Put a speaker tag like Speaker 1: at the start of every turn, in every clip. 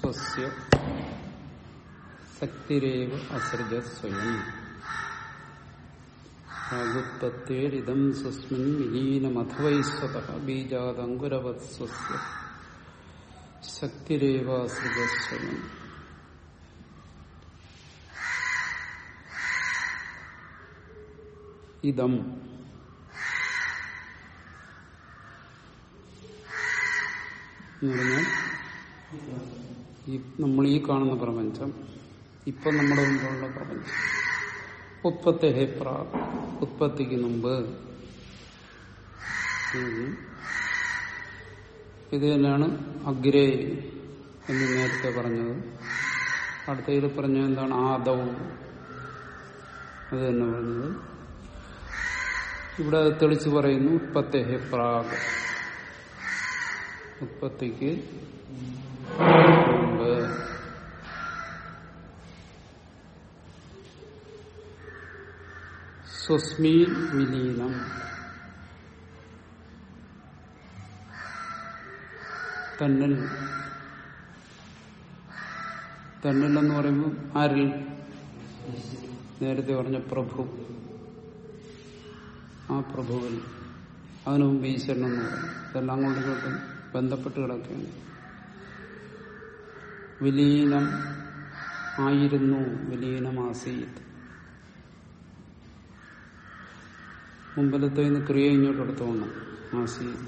Speaker 1: സ്വസ്യ ശക്തിരേവ അസൃജ സ്വയം ആഗുത്തത്തേരിതം സ്വസ്മിൻ വിലീനമഥവൈസ്വത ബീജാദങ്കുരവത് സ്വസ്യ ശക്തിരേവ അസൃജ സ്വയം ഇതം എന്ന് പറഞ്ഞാൽ ഈ നമ്മൾ ഈ കാണുന്ന പ്രപഞ്ചം ഇപ്പൊ നമ്മുടെ മുമ്പുള്ള പ്രപഞ്ചം ഉത്പത്തി ഹെപ്ര ഉത്പത്തിക്ക് മുമ്പ് ഉം. ഇത് തന്നെയാണ് അഗ്രേ എന്ന് നേരത്തെ പറഞ്ഞത് അടുത്തതിൽ പറഞ്ഞത് എന്താണ് ആദവും അത് തന്നെ പറഞ്ഞത് ഇവിടെ തെളിച്ചു പറയുന്നു ഉത്പത്തി പ്രാഗ് ഉത്പത്തിക്ക് മുമ്പ് സ്വസ്മീ വിലീനം തന്നിൽ തന്നിൽ എന്ന് പറയുമ്പോൾ ആരിൽ നേരത്തെ പറഞ്ഞ പ്രഭു ആ പ്രഭുവിൽ അതിനു മുമ്പ് ഈശ്വരൻ എന്ന് പറയും ഇതെല്ലാം അങ്ങോട്ടും ഇങ്ങോട്ടും ബന്ധപ്പെട്ട് കിടക്കുകയാണ് വിലീനം ആയിരുന്നു വിലീനമാസീത് മുമ്പിലത്തെ നിന്ന് ക്രിയ ഇങ്ങോട്ട് എടുത്തോണം ആസീത്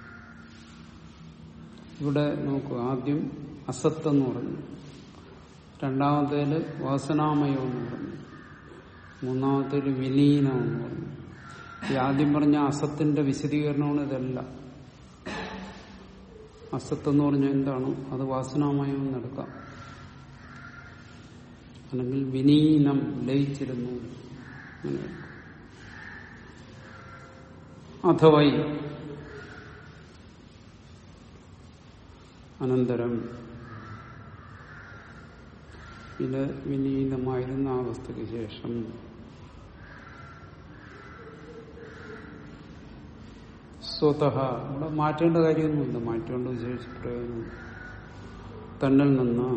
Speaker 1: ഇവിടെ നോക്കൂ ആദ്യം അസത്ത് എന്ന് പറഞ്ഞു രണ്ടാമത്തേല് വാസനാമയം എന്ന് പറഞ്ഞു മൂന്നാമത്തേല് വിലീനം എന്ന് പറഞ്ഞു ഈ ആദ്യം പറഞ്ഞ അസത്തിന്റെ വിശദീകരണമാണ് ഇതെല്ലാം അസത്ത് എന്ന് പറഞ്ഞാൽ എന്താണ് അത് വാസനാമയം എന്നെടുക്കാം അല്ലെങ്കിൽ വിനീനം ലയിച്ചിരുന്നു അങ്ങനെ അഥവൈ അനന്തരം ഇത് വിനീതമായിരുന്ന ആ അവസ്ഥയ്ക്ക് ശേഷം സ്വതഹ ഇവിടെ മാറ്റേണ്ട കാര്യമൊന്നുമില്ല മാറ്റേണ്ട വിശേഷിച്ച് പ്രയോജനമില്ല തന്നിൽ നിന്ന്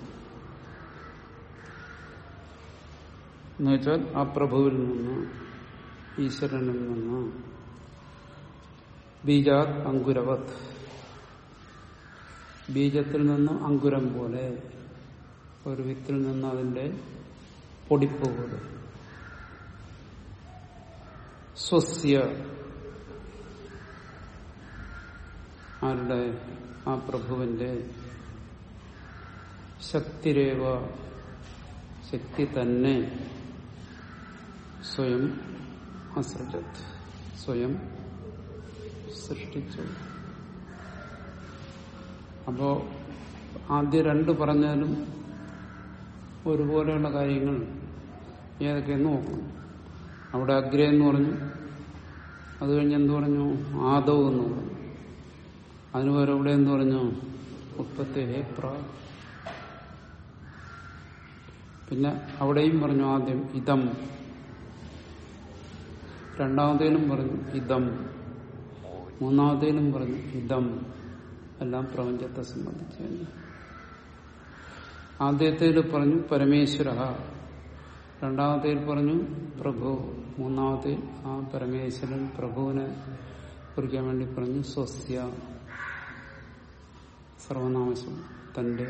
Speaker 1: എന്നുവെച്ചാൽ ആ പ്രഭുവിൽ നിന്ന് ഈശ്വരനിൽ നിന്ന് ബീജാത് അങ്കുരവത് ബീജത്തിൽ നിന്ന് അങ്കുരം പോലെ ഒരു വിത്തിൽ നിന്ന് അതിന്റെ പൊടിപ്പ് പോലെ സ്വസ്യ ആരുടെ ആ പ്രഭുവിന്റെ ശക്തിരേവ ശക്തി തന്നെ സ്വയം അസൃജത് സ്വയം സൃഷ്ടിച്ചു അപ്പോ ആദ്യ രണ്ട് പറഞ്ഞാലും ഒരുപോലെയുള്ള കാര്യങ്ങൾ ഏതൊക്കെയെന്ന് നോക്കണം അവിടെ അഗ്രേ എന്ന് പറഞ്ഞു അത് കഴിഞ്ഞ് എന്ത് പറഞ്ഞു ആദവ് എന്ന് പറഞ്ഞു അതിന് പകരം ഇവിടെ എന്ത് പറഞ്ഞു ഉത്പത്തി ഹേ പ്ര പിന്നെ അവിടെയും പറഞ്ഞു ആദ്യം ഇതം രണ്ടാമത്തേലും പറഞ്ഞു ഇതം മൂന്നാമത്തേലും പറഞ്ഞു ഇതം എല്ലാം പ്രപഞ്ചത്തെ സംബന്ധിച്ച് തന്നെ ആദ്യത്തേൽ പറഞ്ഞു പരമേശ്വര രണ്ടാമത്തേൽ പറഞ്ഞു പ്രഭു മൂന്നാമത്തെ ആ പരമേശ്വരൻ പ്രഭുവിനെ കുറിക്കാൻ വേണ്ടി പറഞ്ഞു സ്വസ്യ സർവനാമസം തന്റെ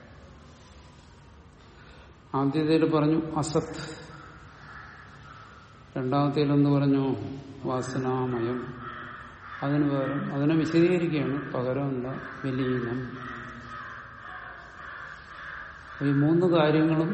Speaker 1: ആദ്യത്തേൽ പറഞ്ഞു അസത് രണ്ടാമത്തേലെന്ന് പറഞ്ഞു വാസനാമയം അതിന് പകരം അതിനെ വിശദീകരിക്കുകയാണ് പകരമല്ല വിലീനം ഈ മൂന്ന് കാര്യങ്ങളും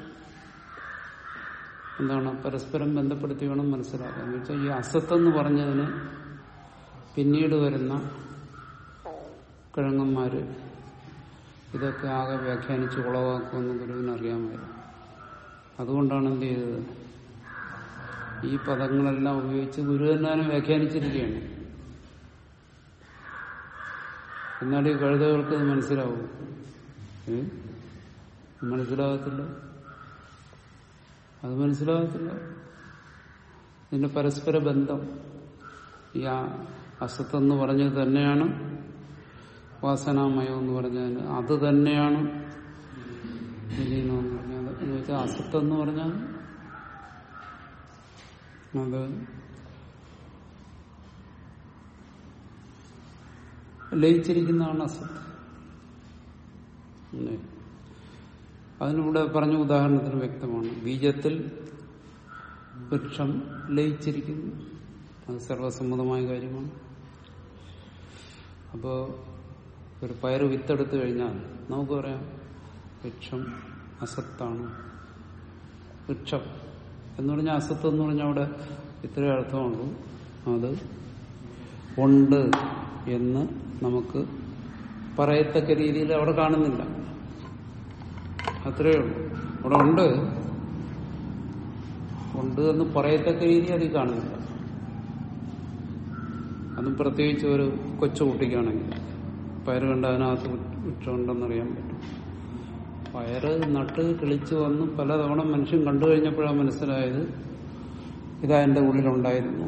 Speaker 1: എന്താണ് പരസ്പരം ബന്ധപ്പെടുത്തി വേണം മനസ്സിലാക്കാൻ എന്ന് വെച്ചാൽ ഈ അസത്തെന്ന് പറഞ്ഞതിന് പിന്നീട് വരുന്ന കിഴങ്ങന്മാര് ഇതൊക്കെ ആകെ വ്യാഖ്യാനിച്ച് ഉളവാക്കുമെന്ന് ഗുരുവിന് അറിയാമായിരുന്നു അതുകൊണ്ടാണ് എന്ത് ചെയ്തത് ഈ പദങ്ങളെല്ലാം ഉപയോഗിച്ച് ഗുരു തന്നെ വ്യാഖ്യാനിച്ചിരിക്കുകയാണ് എന്നാൽ ഈ കഴുതകൾക്ക് ഇത് മനസ്സിലാവും ഏ? മനസ്സിലാകത്തില്ല അത് മനസ്സിലാകത്തില്ല ഇതിന്റെ പരസ്പര ബന്ധം ഈ ആ അസത്തെന്ന് പറഞ്ഞത് തന്നെയാണ് വാസനാമയം എന്ന് പറഞ്ഞാൽ അത് തന്നെയാണ് വിലീനം എന്ന് പറഞ്ഞാൽ എന്ന് വെച്ചാൽ അസത്ത് എന്ന് പറഞ്ഞാൽ അത് ലയിച്ചിരിക്കുന്നതാണ് അസത്ത് അല്ലേ? അതിനിവിടെ പറഞ്ഞ ഉദാഹരണത്തിന് വ്യക്തമാണ് ബീജത്തിൽ വൃക്ഷം ലയിച്ചിരിക്കുന്നു അത് സർവസമ്മതമായ കാര്യമാണ് അപ്പോ ഒരു പയറ് വിത്തെടുത്തു കഴിഞ്ഞാൽ നമുക്ക് പറയാം വൃക്ഷം അസത്താണ് വൃക്ഷം എന്ന് പറഞ്ഞാൽ അസത്ത് എന്ന് പറഞ്ഞാൽ അവിടെ ഇത്രയും അർത്ഥമുള്ളൂ അത് ഉണ്ട് എന്ന് നമുക്ക് പറയത്തക്ക രീതിയിൽ അവിടെ കാണുന്നില്ല അത്രയേ ഉള്ളൂ അവിടെ ഉണ്ട് ഉണ്ട് എന്ന് പറയത്തക്ക രീതി അതിൽ കാണുന്നില്ല അതും പ്രത്യേകിച്ച് ഒരു കൊച്ചുകുട്ടിക്കാണെങ്കിൽ പയറ് കണ്ട അതിനകത്ത് വൃക്ഷമുണ്ടെന്നറിയാൻ പറ്റും പയറ് നട്ട് കിളിച്ച് വന്ന് പലതവണ മനുഷ്യൻ കണ്ടു കഴിഞ്ഞപ്പോഴാണ് മനസ്സിലായത് ഇതാ എന്റെ ഉള്ളിലുണ്ടായിരുന്നു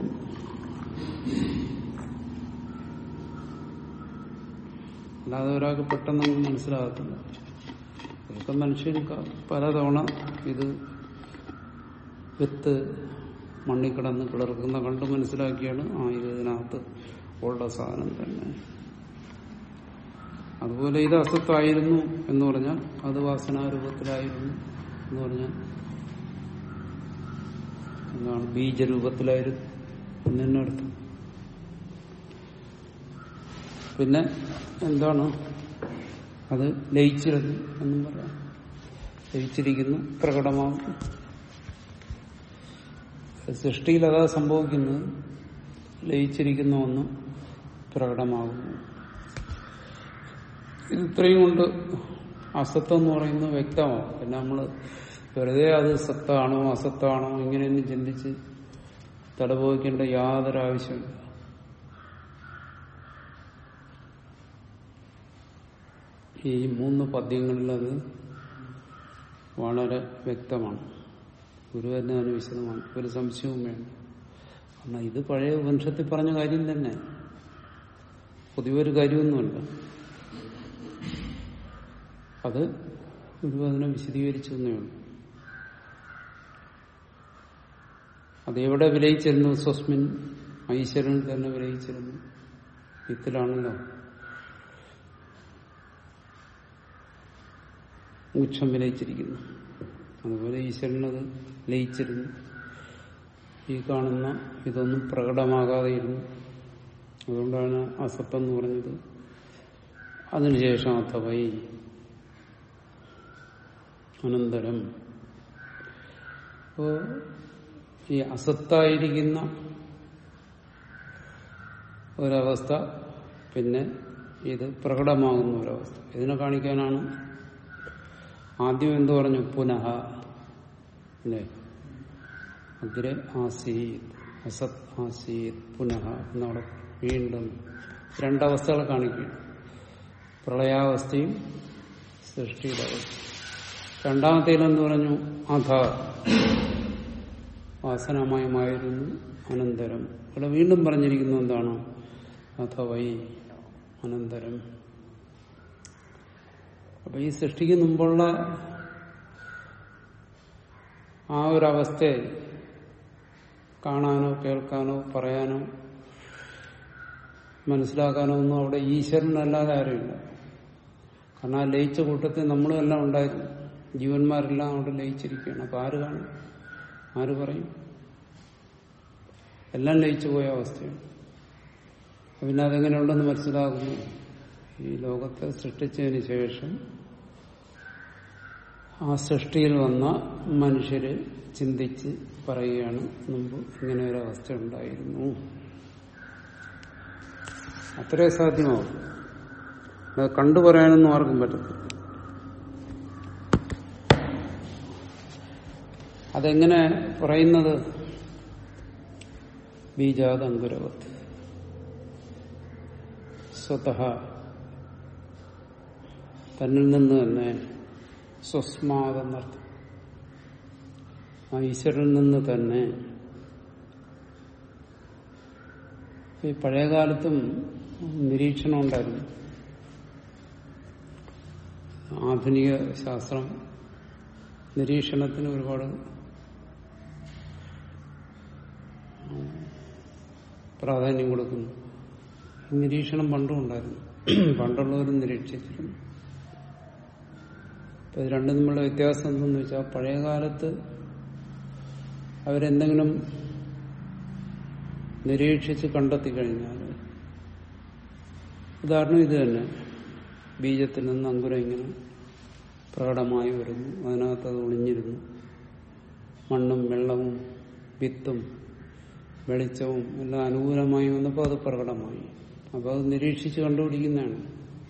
Speaker 1: അല്ലാതെ ഒരാൾക്ക് പെട്ടെന്നൊന്നും മനസ്സിലാകത്തില്ല ഇതൊക്കെ മനുഷ്യൻ ക- പലതവണ ഇത് വിത്ത് മണ്ണിൽ കിടന്ന് കിളർക്കുന്ന കണ്ട് മനസ്സിലാക്കിയാണ് ആ ഇത് ഇതിനകത്ത് ഉള്ള സാധനം തന്നെ അതുപോലെ ഇത് അസത്വമായിരുന്നു എന്ന് പറഞ്ഞാൽ അത് വാസനാരൂപത്തിലായിരുന്നു എന്ന് പറഞ്ഞാൽ എന്താണ് ബീജരൂപത്തിലായിരുന്നു എന്ന് തന്നെ അർത്ഥം പിന്നെ എന്താണ് അത് ലയിച്ചിരുന്നു എന്നും പറയാം ലയിച്ചിരിക്കുന്നു പ്രകടമാകുന്നു സൃഷ്ടിയിൽ അതാ സംഭവിക്കുന്നത് ലയിച്ചിരിക്കുന്ന ഒന്ന് പ്രകടമാകുന്നു ഇത് ഇത്രയും കൊണ്ട് അസത്വം എന്ന് പറയുന്നത് വ്യക്തമാവും പിന്നെ നമ്മൾ വെറുതെ അത് സത്താണോ അസത്താണോ ഇങ്ങനെയൊന്നും ചിന്തിച്ച് തടപോയിക്കേണ്ട യാതൊരു ആവശ്യമില്ല ഈ മൂന്ന് പദ്യങ്ങളിൽ അത് വളരെ വ്യക്തമാണ് ഗുരു തന്നെ അതിന് വിശദമാണ് ഒരു സംശയവും വേണ്ട കാരണം ഇത് പഴയ വംശത്തിൽ പറഞ്ഞ കാര്യം തന്നെ പുതിയൊരു കാര്യമൊന്നുമല്ല അത് ഗുരു അതിനെ വിശദീകരിച്ചു എന്നേ ഉള്ളൂ അതെവിടെ വിലയിച്ചിരുന്നു സ്വസ്മിൻ ഐശ്വരൻ തന്നെ വിലയിച്ചിരുന്നു വിത്തിലാണല്ലോ വൃക്ഷം വിലയിച്ചിരിക്കുന്നു അതുപോലെ ഈശ്വരനത് ലയിച്ചിരുന്നു ഈ കാണുന്ന ഇതൊന്നും പ്രകടമാകാതെയിരുന്നു അതുകൊണ്ടാണ് അസത്വം എന്ന് പറഞ്ഞത് അതിനുശേഷം അഥവൈ അനന്തരം അപ്പോ ഈ അസത്തായിരിക്കുന്ന ഒരവസ്ഥ പിന്നെ ഇത് പ്രകടമാകുന്ന ഒരവസ്ഥ ഇതിനെ കാണിക്കാനാണ് ആദ്യം എന്തു പറഞ്ഞു പുനഃ അല്ലേ അഗ്രെ ആസീത് അസത് ആസീത് പുനഃ എന്നവിടെ വീണ്ടും രണ്ടവസ്ഥകൾ കാണിക്കുകയാണ് പ്രളയാവസ്ഥയും സൃഷ്ടിയുടെ അവസ്ഥ രണ്ടാമത്തേലെന്ന് പറഞ്ഞു അധ വാസനാമയമായിരുന്നു അനന്തരം ഇവിടെ വീണ്ടും പറഞ്ഞിരിക്കുന്നു എന്താണ് അഥ വൈ അനന്തരം അപ്പൊ ഈ സൃഷ്ടിക്ക് മുമ്പുള്ള ആ ഒരവസ്ഥയെ കാണാനോ കേൾക്കാനോ പറയാനോ മനസ്സിലാക്കാനോ ഒന്നും അവിടെ ഈശ്വരനല്ലാതെ ആരുമില്ല കാരണം ആ ലയിച്ച കൂട്ടത്തിൽ നമ്മളും എല്ലാം ഉണ്ടായിരുന്നു ജീവന്മാരെല്ലാം അവിടെ ലയിച്ചിരിക്കുകയാണ് അപ്പൊ ആര് കാണും ആര് പറയും എല്ലാം ലയിച്ചു പോയ അവസ്ഥയാണ് അപ്പൊ പിന്നെ അതെങ്ങനെയുണ്ടെന്ന് മനസ്സിലാകുന്നു ഈ ലോകത്തെ സൃഷ്ടിച്ചതിന് ശേഷം ആ സൃഷ്ടിയിൽ വന്ന മനുഷ്യര് ചിന്തിച്ച് പറയുകയാണ് മുമ്പ് ഇങ്ങനെ ഒരു അവസ്ഥ ഉണ്ടായിരുന്നു അത്രേ സാധ്യമാവും അത് കണ്ടു പറയാനൊന്നും ആർക്കും പറ്റത്തില്ല അതെങ്ങനെ പറയുന്നത് ബീജാത് അങ്കുരവത്ത് സ്വതഹ തന്നിൽ നിന്ന് തന്നെ സ്വസ്മാതെന്നർത്ഥം ആ ഈശ്വരനിൽ നിന്ന് തന്നെ ഈ പഴയകാലത്തും നിരീക്ഷണം ഉണ്ടായിരുന്നു ആധുനിക ശാസ്ത്രം നിരീക്ഷണത്തിന് ഒരുപാട് പ്രാധാന്യം കൊടുക്കുന്നു ഈ നിരീക്ഷണം പണ്ടും ഉണ്ടായിരുന്നു പണ്ടുള്ളവരും നിരീക്ഷിച്ചിരുന്നു അപ്പൊ ഇത് രണ്ടും തമ്മിലുള്ള വ്യത്യാസം എന്തെന്ന് വെച്ചാൽ പഴയ കാലത്ത് അവരെന്തെങ്കിലും നിരീക്ഷിച്ച് കണ്ടെത്തി കഴിഞ്ഞാൽ ഉദാഹരണം ഇത് തന്നെ ബീജത്തിൽ നിന്ന് അങ്കുരം ഇങ്ങനെ പ്രകടമായി വരുന്നു അതിനകത്ത് അത് ഒളിഞ്ഞിരുന്നു മണ്ണും വെള്ളവും വിത്തും വെളിച്ചവും എല്ലാം അനുകൂലമായി വന്നപ്പോൾ അത് പ്രകടമായി അപ്പോൾ അത് നിരീക്ഷിച്ച് കണ്ടുപിടിക്കുന്നതാണ്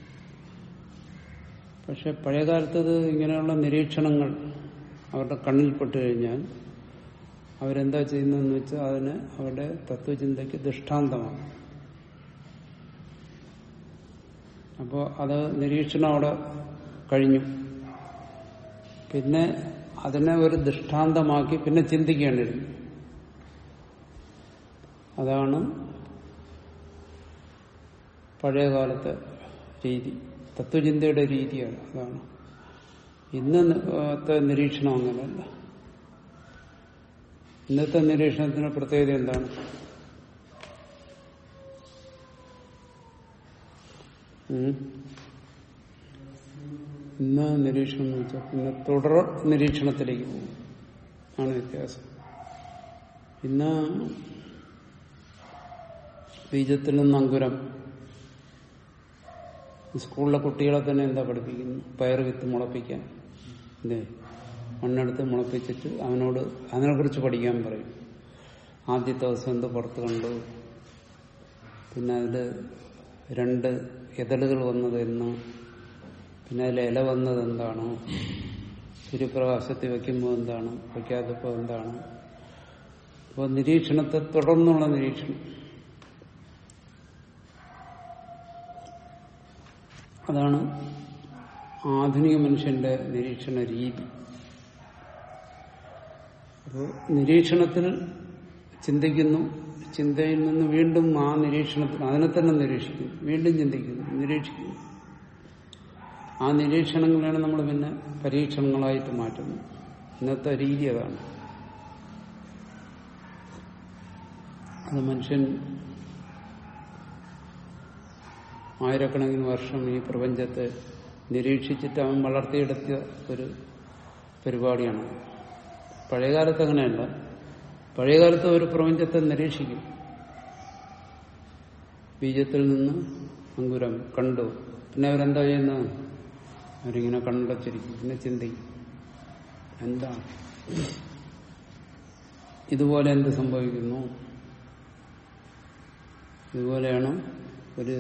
Speaker 1: പക്ഷെ പഴയകാലത്തത് ഇങ്ങനെയുള്ള നിരീക്ഷണങ്ങൾ അവരുടെ കണ്ണിൽപ്പെട്ട് കഴിഞ്ഞാൽ അവരെന്താ ചെയ്യുന്നതെന്ന് വെച്ചാൽ അതിന് അവരുടെ തത്വചിന്തയ്ക്ക് ദൃഷ്ടാന്തമാണ് അപ്പോൾ അത് നിരീക്ഷണം അവിടെ കഴിഞ്ഞു പിന്നെ അതിനെ ഒരു ദൃഷ്ടാന്തമാക്കി പിന്നെ ചിന്തിക്കേണ്ടിയിരുന്നു അതാണ് പഴയകാലത്തെ രീതി തത്വചിന്തയുടെ രീതിയാണ് അതാണ് ഇന്നത്തെ നിരീക്ഷണം അങ്ങനെയല്ല ഇന്നത്തെ നിരീക്ഷണത്തിന്റെ പ്രത്യേകത എന്താണ് ഉം? ഇന്ന് നിരീക്ഷണം എന്ന് വെച്ചാൽ പിന്നെ തുടർ നിരീക്ഷണത്തിലേക്ക് പോകും ആണ് വ്യത്യാസം ഇന്ന് ബീജത്തിൽ നിന്ന് അങ്കുരം സ്കൂളിലെ കുട്ടികളെ തന്നെ എന്താ പഠിപ്പിക്കുന്നു പയർ വിത്ത് മുളപ്പിക്കാൻ അല്ലേ മണ്ണെടുത്ത് മുളപ്പിച്ചിട്ട് അവനോട് അതിനെക്കുറിച്ച് പഠിക്കാൻ പറയും ആദ്യത്തെ ദിവസം എന്ത് പുറത്ത് കണ്ടു പിന്നെ അതിൽ രണ്ട് ഇതളുകൾ വന്നത് എന്ന് പിന്നെ അതിൽ ഇല വന്നത് എന്താണ് സൂര്യപ്രകാശത്തിൽ വെക്കുമ്പോൾ എന്താണ് വയ്ക്കാത്തപ്പോൾ എന്താണ് അപ്പോൾ നിരീക്ഷണത്തെ തുടർന്നുള്ള നിരീക്ഷണം അതാണ് ആധുനിക മനുഷ്യന്റെ നിരീക്ഷണ രീതി അപ്പോൾ നിരീക്ഷണത്തിൽ ചിന്തിക്കുന്നു ചിന്തയിൽ നിന്ന് വീണ്ടും ആ നിരീക്ഷണത്തിൽ അതിനെ തന്നെ നിരീക്ഷിക്കുന്നു വീണ്ടും ചിന്തിക്കുന്നു നിരീക്ഷിക്കുന്നു ആ നിരീക്ഷണങ്ങളാണ് നമ്മൾ പിന്നെ പരീക്ഷണങ്ങളായിട്ട് മാറ്റുന്നത് ഇന്നത്തെ രീതി അതാണ് അത് മനുഷ്യൻ ആയിരക്കണക്കിന് വർഷം ഈ പ്രപഞ്ചത്തെ നിരീക്ഷിച്ചിട്ട് അവൻ വളർത്തിയെടുത്ത ഒരു പരിപാടിയാണ് പഴയകാലത്ത് അങ്ങനെയല്ല പഴയകാലത്ത് ഒരു പ്രപഞ്ചത്തെ നിരീക്ഷിക്കും ബീജത്തിൽ നിന്ന് അങ്കുരം കണ്ടു പിന്നെ അവരെന്താ ചെയ്യുന്നത് അവരിങ്ങനെ കണ്ടച്ചിരിക്കും പിന്നെ ചിന്തിക്കും എന്താ ഇതുപോലെ എന്ത് സംഭവിക്കുന്നു ഇതുപോലെയാണ് ഒരു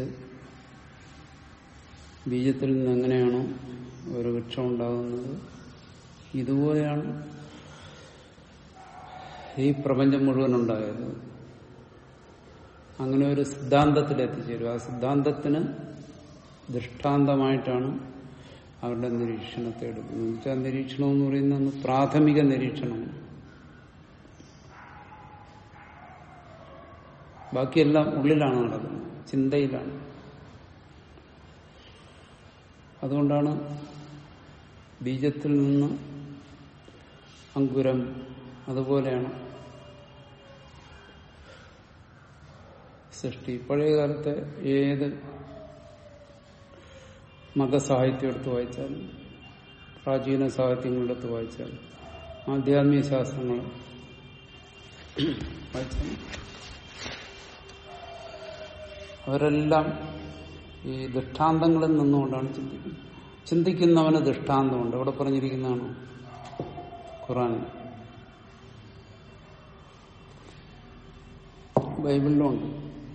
Speaker 1: ബീജത്തിൽ നിന്ന് എങ്ങനെയാണോ ഒരു വൃക്ഷം ഉണ്ടാകുന്നത് ഇതുപോലെയാണ് ഈ പ്രപഞ്ചം മുഴുവൻ ഉണ്ടായത് അങ്ങനെ ഒരു സിദ്ധാന്തത്തിൽ എത്തിച്ചേരും ആ സിദ്ധാന്തത്തിന് ദൃഷ്ടാന്തമായിട്ടാണ് അവരുടെ നിരീക്ഷണത്തെ എടുക്കുന്നത് എന്ന് വെച്ചാൽ നിരീക്ഷണം എന്ന് പറയുന്നത് പ്രാഥമിക നിരീക്ഷണമാണ് ബാക്കിയെല്ലാം ഉള്ളിലാണ് നടക്കുന്നത് ചിന്തയിലാണ് അതുകൊണ്ടാണ് ബീജത്തിൽ നിന്ന് അങ്കുരം അതുപോലെയാണ് സൃഷ്ടി പഴയകാലത്തെ ഏത് മതസാഹിത്യം എടുത്ത് വായിച്ചാലും പ്രാചീന സാഹിത്യങ്ങളെടുത്ത് വായിച്ചാലും ആധ്യാത്മിക ശാസ്ത്രങ്ങൾ വായിച്ചാലും അവരെല്ലാം ഈ ദൃഷ്ടാന്തങ്ങളിൽ നിന്നുകൊണ്ടാണ് ചിന്തിക്കുന്നത് ചിന്തിക്കുന്നവന് ദൃഷ്ടാന്തമുണ്ട് അവിടെ പറഞ്ഞിരിക്കുന്നതാണ് ഖുറാൻ ബൈബിളിലുണ്ട്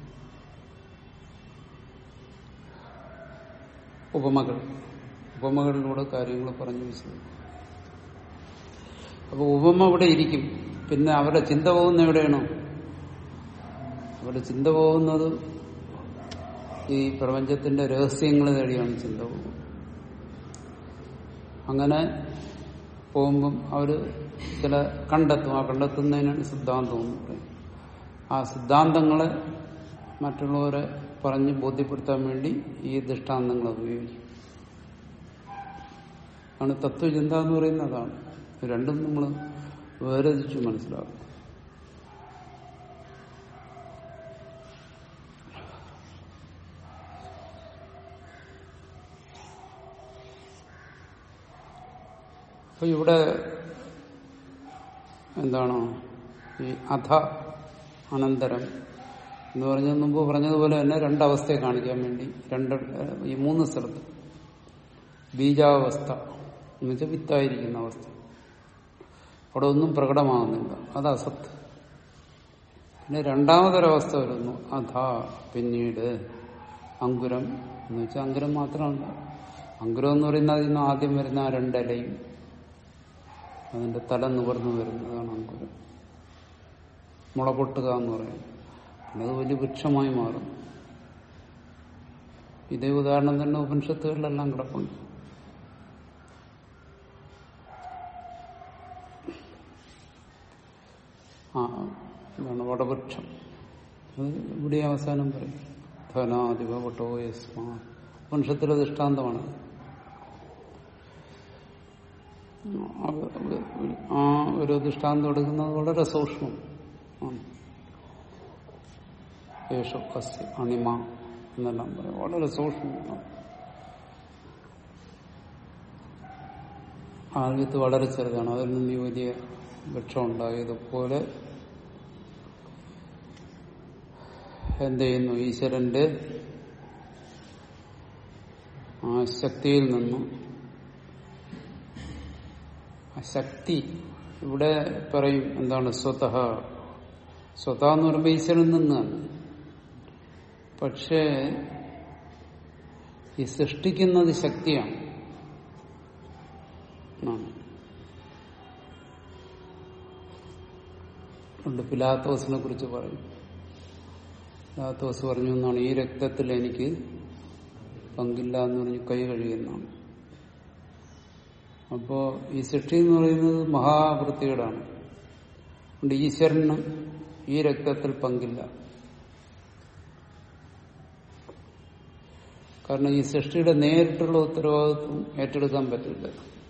Speaker 1: ഉപമകൾ ഉപമകളിലൂടെ കാര്യങ്ങൾ പറഞ്ഞു വിശദീകരിക്കും അപ്പൊ ഉപമ ഇവിടെ ഇരിക്കും പിന്നെ അവരുടെ ചിന്ത പോകുന്ന എവിടെയാണോ അവരുടെ ചിന്ത പോകുന്നത് ഈ പ്രപഞ്ചത്തിന്റെ രഹസ്യങ്ങൾ തേടിയാണ് ചിന്ത പോകുന്നത് അങ്ങനെ പോകുമ്പം അവര് ചില കണ്ടെത്തും ആ കണ്ടെത്തുന്നതിനാണ് സിദ്ധാന്തം എന്ന് പറയും ആ സിദ്ധാന്തങ്ങളെ മറ്റുള്ളവരെ പറഞ്ഞ് ബോധ്യപ്പെടുത്താൻ വേണ്ടി ഈ ദൃഷ്ടാന്തങ്ങൾ ഉപയോഗിക്കും ആണ് തത്വചിന്ത എന്ന് പറയുന്നത് അതാണ് ഇത് രണ്ടും നമ്മൾ വേർതിരിച്ച് മനസ്സിലാക്കും അപ്പൊ ഇവിടെ എന്താണ് ഈ അധ അനന്തരം എന്ന് പറഞ്ഞ മുമ്പ് പറഞ്ഞതുപോലെ തന്നെ രണ്ടവസ്ഥയെ കാണിക്കാൻ വേണ്ടി രണ്ട് ഏഹ്, ഈ മൂന്ന് സ്ഥലത്ത് ബീജാവസ്ഥ എന്ന് വെച്ചാൽ വിത്തായിരിക്കുന്ന അവസ്ഥ അവിടെ ഒന്നും പ്രകടമാകുന്നില്ല അത് അസത്ത് പിന്നെ രണ്ടാമതൊരവസ്ഥ വരുന്നു അധ പിന്നീട് അങ്കുരം എന്ന് വെച്ചാൽ അങ്കുരം മാത്രമല്ല അങ്കുരം എന്ന് പറയുന്നത് അതിൽ നിന്ന് ആദ്യം വരുന്ന ആ രണ്ടിലയും അതിന്റെ തല നിവർന്നു വരുന്നതാണ് അങ്കുരം മുള പൊട്ടുക എന്ന് പറയുന്നത് പിന്നെ അത് വലിയ വൃക്ഷമായി മാറും ഇതേ ഉദാഹരണം തന്നെ ഉപനിഷത്തുകളിലെല്ലാം കിടപ്പുണ്ട് ആ എന്താണ് വടവൃക്ഷം അത് ഇവിടെ അവസാനം പറയും ധനാധിപ വട്ടോ യസ്മാ ഉപനിഷത്തിലെ ദൃഷ്ടാന്തമാണ് അത് അത് ആ ഒരു ദൃഷ്ടാന്തം എടുക്കുന്നത് വളരെ സൂക്ഷ്മം ആണ് യേശു അസ്യ അണിമ എന്നെല്ലാം പറയും വളരെ സൂക്ഷ്മമാണ് ആദ്യത്ത് വളരെ ചെറുതാണ് അതിൽ നിന്ന് ഈ വലിയ വൃക്ഷം ഉണ്ടായതുപോലെ എന്ത് ചെയ്യുന്നു ഈശ്വരന്റെ ആ ശക്തിയിൽ നിന്നും ആ ശക്തി ഇവിടെ പറയും എന്താണ് സ്വതഹ സ്വത എന്ന് പറയുമ്പോൾ ഈശ്വരൻ നിന്നാണ് പക്ഷേ ഈ സൃഷ്ടിക്കുന്നത് ശക്തിയാണ് എന്നാണ്. ഉണ്ട് പിലാത്തോസിനെ കുറിച്ച് പറയും പിലാത്തോസ് പറഞ്ഞു എന്നാണ് ഈ രക്തത്തിൽ എനിക്ക് പങ്കില്ല എന്ന് പറഞ്ഞ് കൈ കഴുകുന്നതാണ് അപ്പോ ഈ സൃഷ്ടി എന്ന് പറയുന്നത് മഹാവൃത്തികേടാണ് അതുകൊണ്ട് ഈശ്വരന് ഈ രക്തത്തിൽ പങ്കില്ല കാരണം ഈ സൃഷ്ടിയുടെ നേരിട്ടുള്ള ഉത്തരവാദിത്വം ഏറ്റെടുക്കാൻ പറ്റില്ല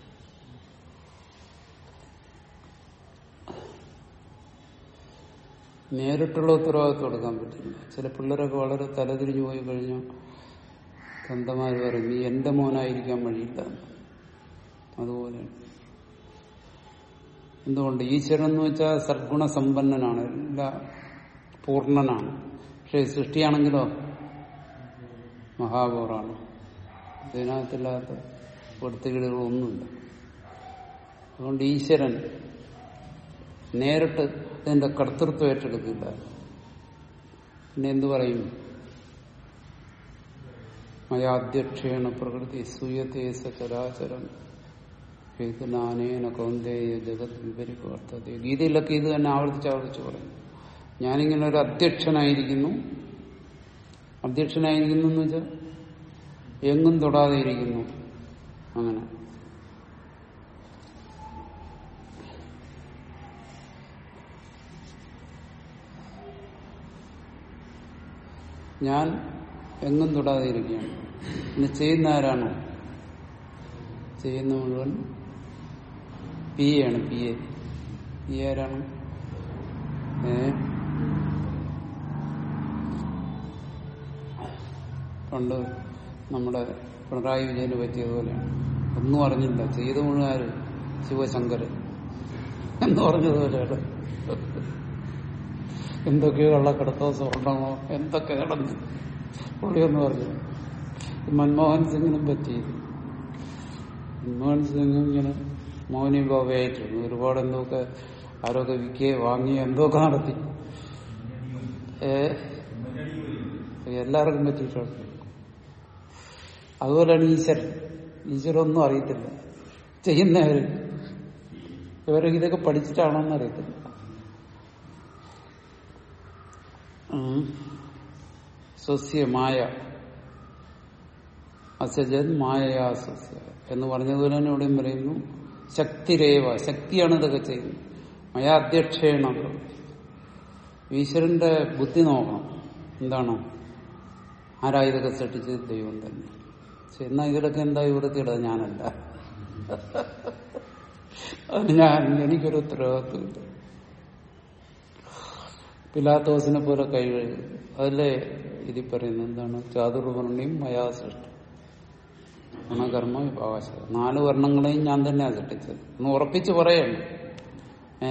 Speaker 1: നേരിട്ടുള്ള ഉത്തരവാദിത്വം എടുക്കാൻ പറ്റില്ല ചില പിള്ളേരൊക്കെ വളരെ തലതിരിഞ്ഞു പോയി കഴിഞ്ഞാൽ തന്തമാര് പറയും നീ എന്റെ മോനായിരിക്കാൻ വഴിയില്ല അതുപോലെയാണ് എന്തുകൊണ്ട് ഈശ്വരൻ എന്ന് വെച്ചാൽ സദ്ഗുണ സമ്പന്നനാണ് എല്ലാ പൂർണ്ണനാണ് പക്ഷെ സൃഷ്ടിയാണെങ്കിലോ മഹാപൂറാണ് ഇതിനകത്തില്ലാത്ത വൃത്തികേടുകളൊന്നുമില്ല അതുകൊണ്ട് ഈശ്വരൻ നേരിട്ട് ഇതിന്റെ കർത്തൃത്വം ഏറ്റെടുക്കില്ല പിന്നെ എന്തു പറയും മയാധ്യക്ഷേണ പ്രകൃതി സൂയത്തെ സചരാചരം ഹേതുനാനേന കൗന്ദേയ ജഗത് വിപരിവർത്തത ഗീതയിലൊക്കെ ഇത് തന്നെ ആവർത്തിച്ച് ആവർത്തിച്ച് പറയും ഞാനിങ്ങനെ ഒരു അധ്യക്ഷനായിരിക്കുന്നു അധ്യക്ഷനായിരിക്കുന്നു എന്ന് വെച്ചാൽ എങ്ങും തൊടാതെ ഇരിക്കുന്നു അങ്ങനെ ഞാൻ എങ്ങും തൊടാതെ ഇരിക്കുകയാണ് ഇന്ന് ചെയ്യുന്ന ആരാണോ ചെയ്യുന്ന മുഴുവൻ പി ആണ് പി എ പി ആരാണ് ഏ പണ്ട് നമ്മുടെ പിണറായി വിജയന് പറ്റിയതുപോലെയാണ് ഒന്നും അറിഞ്ഞില്ല ചെയ്ത മുഴുവൻ ആര് ശിവശങ്കരൻ എന്ന് പറഞ്ഞതുപോലെയാണ് എന്തൊക്കെയോ കള്ളക്കടത്തോ സ്വർണമോ എന്തൊക്കെ കിടന്നു പുള്ളിയൊന്നും പറഞ്ഞു മൻമോഹൻ സിംഗിനും പറ്റി മൻമോഹൻ സിംഗ് ഇങ്ങനെ മൗനി ബാബയായിട്ടിരുന്നു ഒരുപാട് എന്തൊക്കെ ആരൊക്കെ വിൽക്കുകയോ വാങ്ങിയോ എന്തൊക്കെ നടത്തി ഏ എല്ലാവർക്കും പറ്റിയിട്ടുണ്ട് അതുപോലെയാണ് ഈശ്വരൻ ഈശ്വരൻ ഒന്നും അറിയത്തില്ല ചെയ്യുന്നവര് ഇവരൊക്കെ ഇതൊക്കെ പഠിച്ചിട്ടാണോ എന്ന് അറിയത്തില്ല ഉം. സ്വസ്യമായ അസജൻ മായയാ സസ്യ എന്ന് പറഞ്ഞതുപോലെ തന്നെ ഇവിടെയും പറയുന്നു ശക്തിരേവ ശക്തിയാണ് ഇതൊക്കെ ചെയ്യുന്നത് മയാധ്യക്ഷേണ ഈശ്വരന്റെ ബുദ്ധി നോക്കണം എന്താണ് ആരാ ഇതൊക്കെ സൃഷ്ടിച്ചത് ദൈവം തന്നെ പക്ഷെ എന്നാ ഇതിലൊക്കെ എന്താ വൃത്തിയിട ഞാനല്ല അതിന് ഞാൻ എനിക്കൊരു ഉത്തരവാദിത്വമില്ല പിലാത്തോസിനെ പോലെ കൈ കഴുകും അതല്ലേ ഇതിൽ പറയുന്നത് എന്താണ് ചാതുർവർണ്ണിയും മയാസൃഷ്ടം ഗുണകർമ്മ വിഭാവശ നാല് വർണ്ണങ്ങളെയും ഞാൻ തന്നെയാണ് സൃഷ്ടിച്ചത് ഒന്ന് ഉറപ്പിച്ച് പറയണം ഏ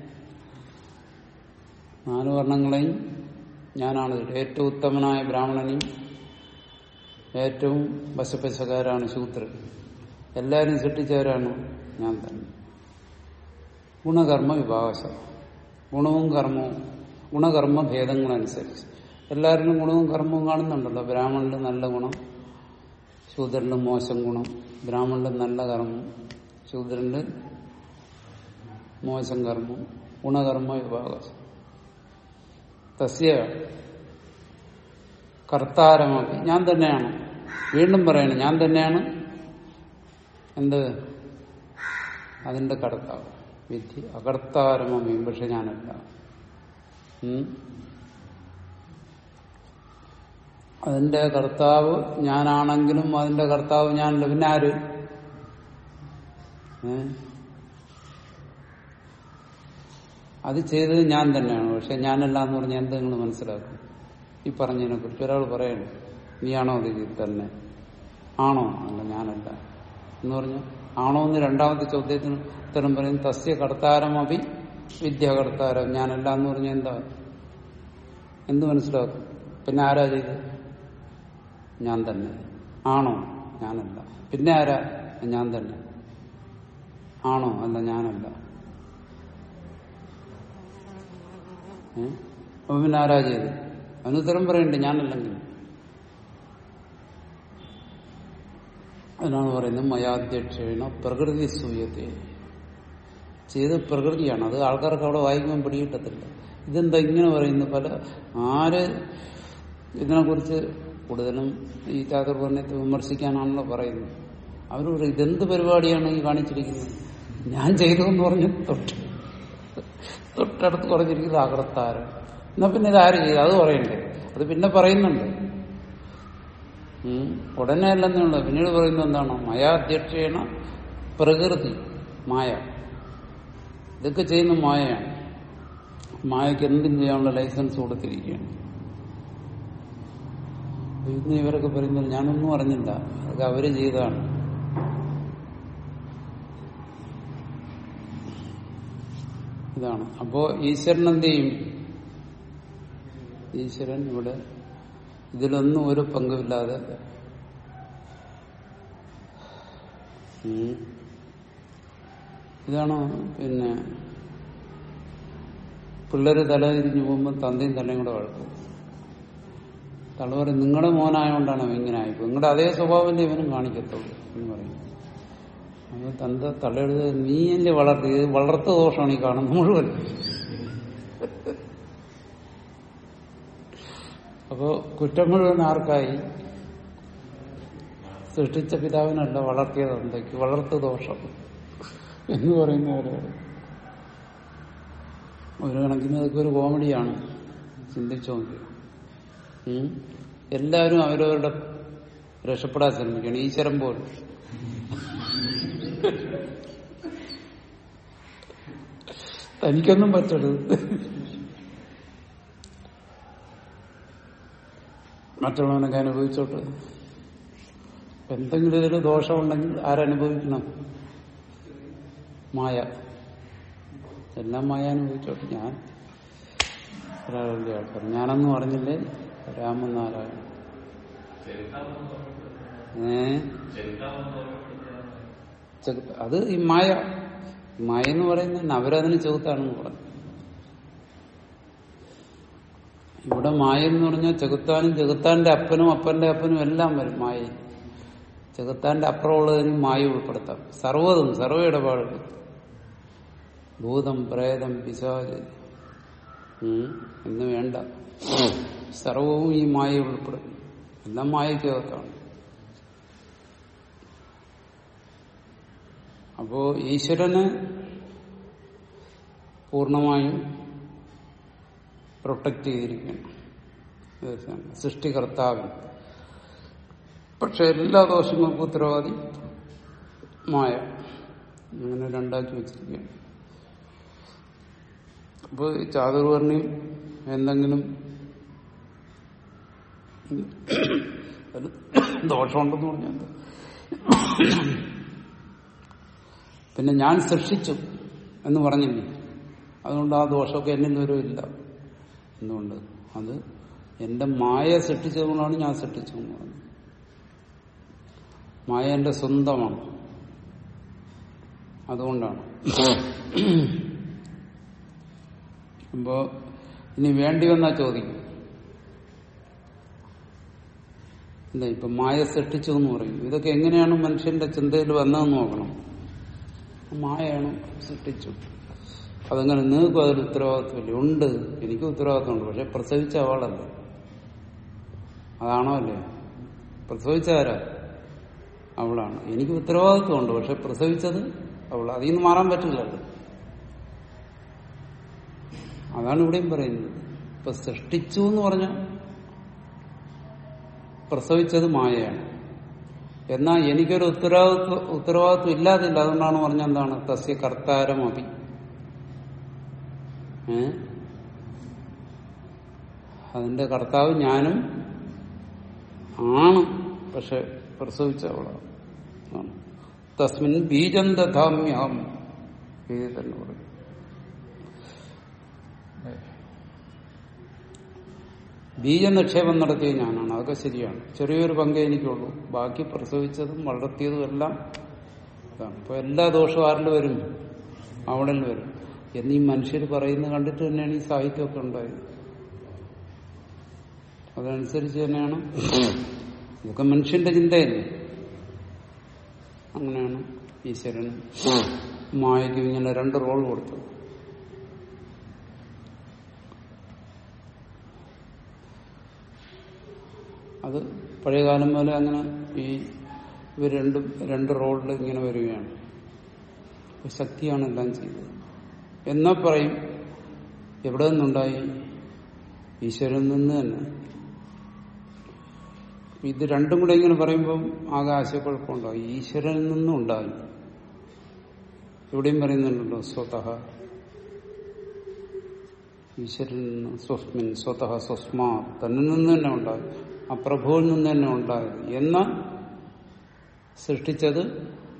Speaker 1: നാല് വർണ്ണങ്ങളെയും ഞാനാണ് സൃഷ്ടിച്ചത്. ഏറ്റവും ഉത്തമനായ ബ്രാഹ്മണനെയും ഏറ്റവും വശപ്പശക്കാരാണ് ശൂദ്രൻ എല്ലാവരും സൃഷ്ടിച്ചവരാണ് ഞാൻ തന്നെ ഗുണകർമ്മ വിഭാവശ ഗുണവും കർമ്മവും ഗുണകർമ്മ ഭേദങ്ങളനുസരിച്ച് എല്ലാവരിലും ഗുണവും കർമ്മവും കാണുന്നുണ്ടല്ലോ ബ്രാഹ്മണനിൽ നല്ല ഗുണം ശൂദ്രനിൽ മോശം ഗുണം ബ്രാഹ്മണനിൽ നല്ല കർമ്മം ശൂദ്രനിൽ മോശം കർമ്മം ഗുണകർമ്മ വിഭാഗം തസ്യ കർത്താരമാക്കി ഞാൻ തന്നെയാണ് വീണ്ടും പറയണം ഞാൻ തന്നെയാണ് എന്ത് അതിന്റെ കർത്താവ് വിധി അകർത്താരമയും പക്ഷെ ഞാനല്ല ഉം. അതിന്റെ കർത്താവ് ഞാനാണെങ്കിലും അതിന്റെ കർത്താവ് ഞാനല്ല പിന്നെ ആര് ഏ? അത് ചെയ്തത് ഞാൻ തന്നെയാണ് പക്ഷെ ഞാനല്ല എന്ന് പറഞ്ഞാൽ എന്ത് നിങ്ങൾ മനസ്സിലാക്കും ഈ പറഞ്ഞതിനെ കുറിച്ച് ഒരാൾ പറയണം നീയാണോ അത് ചെയ്തത് തന്നെ ആണോ അല്ല ഞാനല്ല എന്ന് പറഞ്ഞു ആണോ എന്ന് രണ്ടാമത്തെ ചോദ്യത്തിന് ഉത്തരം പറയും തസ്യ കർത്താരമപി വിദ്യാകർത്താരം ഞാനല്ല എന്ന് പറഞ്ഞാൽ എന്താ എന്ത് മനസ്സിലാക്കും പിന്നെ ആരാ ചെയ്തത് ഞാൻ തന്നെ ആണോ ഞാനല്ല പിന്നെ ആരാ ഞാൻ തന്നെ ആണോ അല്ല ഞാനല്ല ഏ? അപ്പൊ പിന്നെ ആരാ ചെയ്ത് അതിനുത്തരം പറയണ്ടേ ഞാനല്ലെങ്കിൽ അതിനാണ് പറയുന്നത് മയാധ്യക്ഷേണ പ്രകൃതി സൂയത്തെ ചെയ്ത് പ്രകൃതിയാണ് അത് ആൾക്കാർക്ക് അവിടെ വായിക്കുമ്പോൾ പിടികിട്ടത്തില്ല ഇതെന്താ ഇങ്ങനെ പറയുന്നു പല ആര് ഇതിനെക്കുറിച്ച് കൂടുതലും ഈ ചാതുർവർണ്ണത്തെ വിമർശിക്കാനാണല്ലോ പറയുന്നത് അവർ പറയും ഇതെന്ത് പരിപാടിയാണ് ഈ കാണിച്ചിരിക്കുന്നത് ഞാൻ ചെയ്തു എന്ന് പറഞ്ഞ് തൊട്ട് തൊട്ടടുത്ത് പറഞ്ഞിരിക്കുന്നത് അകർത്താരം എന്നാ പിന്നെ ഇത് ആര് ചെയ്തു അത് പറയണ്ടേ അത് പിന്നെ പറയുന്നുണ്ട് ഉം. ഉടനെ അല്ലെന്നേ ഉള്ളൂ പിന്നീട് പറയുന്നത് എന്താണ് മയാധ്യക്ഷേണ പ്രകൃതി മായ ഇതൊക്കെ ചെയ്യുന്ന മായയാണ് മായക്ക് എന്തും ചെയ്യാനുള്ള ലൈസൻസ് കൊടുത്തിരിക്കുകയാണ് ഇന്ന് ഇവരൊക്കെ പറയുന്നത് ഞാനൊന്നും അറിഞ്ഞില്ല അതൊക്കെ അവര് ചെയ്തതാണ് ഇതാണ് അപ്പോ ഈശ്വരൻ എന്ത് ചെയ്യും ഈശ്വരൻ ഇവിടെ ഇതിലൊന്നും ഒരു പങ്കുമില്ലാതെ ഉം. ഇതാണ് പിന്നെ പിള്ളേര് തല തിരിഞ്ഞു പോകുമ്പോൾ തന്തയും തലയും കൂടെ വഴക്കും തള്ള പറയും നിങ്ങളുടെ മോനായോണ്ടാണ് അവൻ ഇങ്ങനെ ആയിപ്പോ നിങ്ങളുടെ അതേ സ്വഭാവമല്ലേ ഇവനും കാണിക്കത്തുള്ളൂ എന്ന് പറയും അപ്പൊ തന്ത തള്ളയെടുത്ത് നീ അല്ലേ വളർത്തി ഇത് വളർത്ത ദോഷമാണ് ഈ കാണുന്നത് മുഴുവൻ അപ്പോ കുറ്റം മുഴുവൻ ആർക്കായി സൃഷ്ടിച്ച പിതാവിനല്ല വളർത്തിയ തന്തയ്ക്ക് വളർത്ത ദോഷം എന്ന് പറയുന്നവരാണ് ഒരു കണക്കിന് അതൊക്കെ ഒരു കോമഡിയാണ് ചിന്തിച്ചു നോക്കി ഉം. എല്ലാവരും അവരവരുടെ രക്ഷപ്പെടാൻ ശ്രമിക്കണം ഈശ്വരൻ പോലും തനിക്കൊന്നും പറ്റരുത് മറ്റുള്ളവനൊക്കെ അനുഭവിച്ചോട്ട് എന്തെങ്കിലും ഇതിൽ ദോഷമുണ്ടെങ്കിൽ ആരനുഭവിക്കണം മായ എല്ലാം മായ അനുഭവിച്ചോട്ടെ ഞാൻ ഒരാളുടെ ആൾക്കാർ ഞാനൊന്നും അറിഞ്ഞില്ലേ രാമനാരായണൻ ഏ ചെകുത്ത അത് ഈ മായ ഈ മായ എന്ന് പറയുന്നത് അവരതിന് ചെകുത്താണെന്ന് പറഞ്ഞു ഇവിടെ മായ എന്ന് പറഞ്ഞാൽ ചെകുത്താനും ചെകുത്താന്റെ അപ്പനും അപ്പന്റെ അപ്പനും എല്ലാം വരും മായ ചെകുത്താന്റെ അപ്പുറമുള്ളതിനും മായ ഉൾപ്പെടുത്താം സർവ്വതും സർവ്വ ഇടപാടുകളും ഭൂതം പ്രേതം പിശാച് ഉം, എന്ന് വേണ്ട സർവവും ഈ മായ ഉൾപ്പെടും എല്ലാം മായക്കകത്താണ് അപ്പോ ഈശ്വരന് പൂർണ്ണമായും പ്രൊട്ടക്ട് ചെയ്തിരിക്കുകയാണ് തീർച്ചയായും. സൃഷ്ടികർത്താവിന് പക്ഷെ എല്ലാ ദോഷങ്ങൾക്കും ഉത്തരവാദി മായ അങ്ങനെ രണ്ടാക്കി വെച്ചിരിക്കുകയാണ് അപ്പൊ ഈ ചാതുർവർണ്ണയും എന്തെങ്കിലും അത് ദോഷമുണ്ടെന്ന് പറഞ്ഞാൽ എന്താ? പിന്നെ ഞാൻ സൃഷ്ടിച്ചു എന്ന് പറഞ്ഞില്ലേ അതുകൊണ്ട് ആ ദോഷമൊക്കെ എന്നിൽ വരുമില്ല എന്തുകൊണ്ട് അത് എന്റെ മായ സൃഷ്ടിച്ചതുകൊണ്ടാണ് ഞാൻ സൃഷ്ടിച്ചതെന്ന് പറഞ്ഞു മായ എന്റെ സ്വന്തമാണ് അതുകൊണ്ടാണ് അപ്പോ ഇനി വേണ്ടി വന്നാ ചോദിക്കും എന്താ ഇപ്പൊ മായ സൃഷ്ടിച്ചു എന്ന് പറയും ഇതൊക്കെ എങ്ങനെയാണ് മനുഷ്യന്റെ ചിന്തയിൽ വന്നതെന്ന് നോക്കണം മായയാണ് സൃഷ്ടിച്ചു അതങ്ങനെ നിങ്ങൾക്ക് അതിൽ ഉത്തരവാദിത്വമില്ല ഉണ്ട് എനിക്ക് ഉത്തരവാദിത്വമുണ്ട് പക്ഷെ പ്രസവിച്ച അവളല്ല അതാണോ അല്ലേ പ്രസവിച്ച ആരാ അവളാണ് എനിക്ക് ഉത്തരവാദിത്വമുണ്ട് പക്ഷെ പ്രസവിച്ചത് അവൾ അതിൽ നിന്ന് മാറാൻ പറ്റില്ല അത് അതാണ് ഇവിടെയും പറയുന്നത് ഇപ്പൊ സൃഷ്ടിച്ചു എന്ന് പറഞ്ഞാൽ പ്രസവിച്ചത് മായയാണ് എന്നാൽ എനിക്കൊരു ഉത്തരവാദിത്വ ഉത്തരവാദിത്വം ഇല്ലാതില്ല അതുകൊണ്ടാണ് പറഞ്ഞ എന്താണ് തസ്യ കർത്താരമതി ഏ അതിന്റെ കർത്താവ് ഞാനും ആണ് പക്ഷെ പ്രസവിച്ച അവളാണ് ആണ്. തസ്മിൻ ബീജം ദധാമ്യഹം ഇത് തന്നെ പറയും ബീജനിക്ഷേപം നടത്തിയ ഞാനാണ് അതൊക്കെ ശരിയാണ് ചെറിയൊരു പങ്കേ എനിക്കുള്ളൂ ബാക്കി പ്രസവിച്ചതും വളർത്തിയതും എല്ലാം അതാണ് ഇപ്പൊ എല്ലാ ദോഷവും ആരിൽ വരും അവളിൽ വരും എന്നീ മനുഷ്യർ പറയുന്നത് കണ്ടിട്ട് തന്നെയാണ് ഈ സാഹിത്യമൊക്കെ ഉണ്ടായത് അതനുസരിച്ച് തന്നെയാണ് ഇതൊക്കെ മനുഷ്യന്റെ ചിന്തയല്ലേ അങ്ങനെയാണ് ഈശ്വരൻ മായയ്ക്ക് ഇങ്ങനെ രണ്ട് റോൾ കൊടുത്തത് അത് പഴയകാലം പോലെ അങ്ങനെ ഈ ഇവർ രണ്ടും രണ്ട് റോളിൽ ഇങ്ങനെ വരികയാണ് അപ്പൊ ശക്തിയാണ് എല്ലാം ചെയ്തത് എന്നാ പറയും എവിടെ നിന്നുണ്ടായി ഈശ്വരൻ നിന്ന് തന്നെ ഇത് രണ്ടും കൂടെ ഇങ്ങനെ പറയുമ്പം ആകെ ആശയക്കുഴപ്പമുണ്ടാവും ഈശ്വരനിൽ നിന്നും ഉണ്ടായി ഇവിടെയും പറയുന്നുണ്ടല്ലോ സ്വതഹ ഈശ്വരൻ നിന്ന് സ്വസ്മിൻ സ്വതഹ സ്വസ്മാ തന്നിൽ നിന്ന് തന്നെ ഉണ്ടായി ആ പ്രഭുവിൽ നിന്ന് തന്നെ ഉണ്ടായത് എന്നാൽ സൃഷ്ടിച്ചത്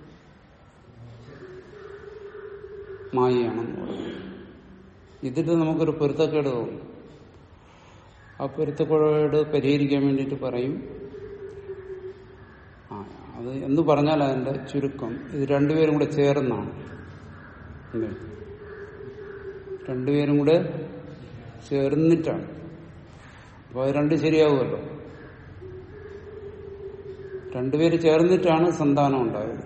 Speaker 1: മായയാണെന്ന് പറയുന്നത് ഇതിൽ നമുക്കൊരു പൊരുത്തക്കേട് തോന്നും ആ പൊരുത്തക്കേട് പരിഹരിക്കാൻ വേണ്ടിയിട്ട് പറയും ആ അത് എന്ന് പറഞ്ഞാൽ അതിന്റെ ചുരുക്കം ഇത് രണ്ടുപേരും കൂടെ ചേർന്നാണ് അല്ലേ രണ്ടുപേരും കൂടെ ചേർന്നിട്ടാണ് അപ്പോൾ അത് രണ്ട് ശരിയാവുമല്ലോ രണ്ടുപേര് ചേർന്നിട്ടാണ് സന്താനം ഉണ്ടായത്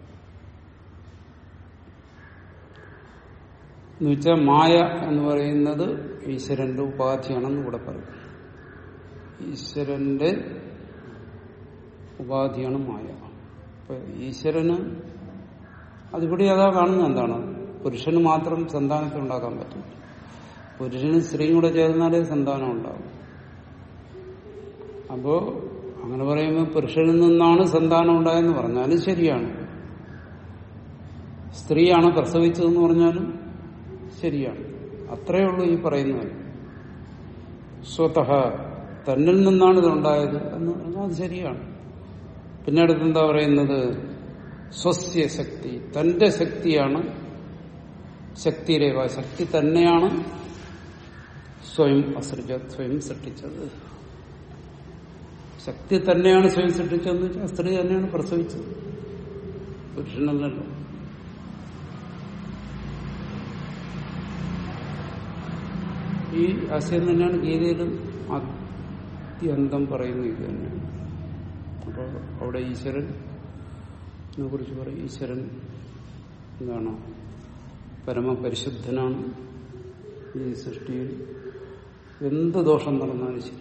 Speaker 1: എന്നുവെച്ചാൽ മായ എന്ന് പറയുന്നത് ഈശ്വരന്റെ ഉപാധിയാണെന്ന് ഇവിടെ പറയും ഈശ്വരന്റെ ഉപാധിയാണ് മായ അപ്പൊ ഈശ്വരന് അതിവിടെ അതാ കാണുന്നത് എന്താണ് പുരുഷന് മാത്രം സന്താനത്തെ ഉണ്ടാക്കാൻ പറ്റും പുരുഷനും സ്ത്രീയും കൂടെ ചേർന്നാലേ സന്താനം ഉണ്ടാവും അപ്പോ അങ്ങനെ പറയുമ്പോൾ പുരുഷനിൽ നിന്നാണ് സന്താനം ഉണ്ടായെന്ന് പറഞ്ഞാലും ശരിയാണ് സ്ത്രീയാണ് പ്രസവിച്ചതെന്ന് പറഞ്ഞാലും ശരിയാണ് അത്രയേ ഉള്ളൂ ഈ പറയുന്നത് സ്വതഹ തന്നിൽ നിന്നാണ് ഇതുണ്ടായത് എന്ന് പറഞ്ഞാൽ അത് ശരിയാണ് പിന്നെ അടുത്ത് എന്താ പറയുന്നത് സ്വസ്യ ശക്തി തന്റെ ശക്തിയാണ് ശക്തിരേവ ശക്തി തന്നെയാണ് സ്വയം അസൃജ സ്വയം സൃഷ്ടിച്ചത് ശക്തി തന്നെയാണ് സ്വയം സൃഷ്ടിച്ചതെന്ന് വെച്ചാൽ സ്ത്രീ തന്നെയാണ് പ്രസവിച്ചത് പുരുഷനല്ലല്ലോ ഈ ആശയം തന്നെയാണ് ഗീതയിലും അത്യന്തം പറയുന്നത് ഇത് തന്നെയാണ് അപ്പോൾ അവിടെ ഈശ്വരനെ കുറിച്ച് പറയും ഈശ്വരൻ എന്താണ് പരമപരിശുദ്ധനാണ് ഈ സൃഷ്ടിയിൽ എന്ത് ദോഷം നടന്നാലും ശരി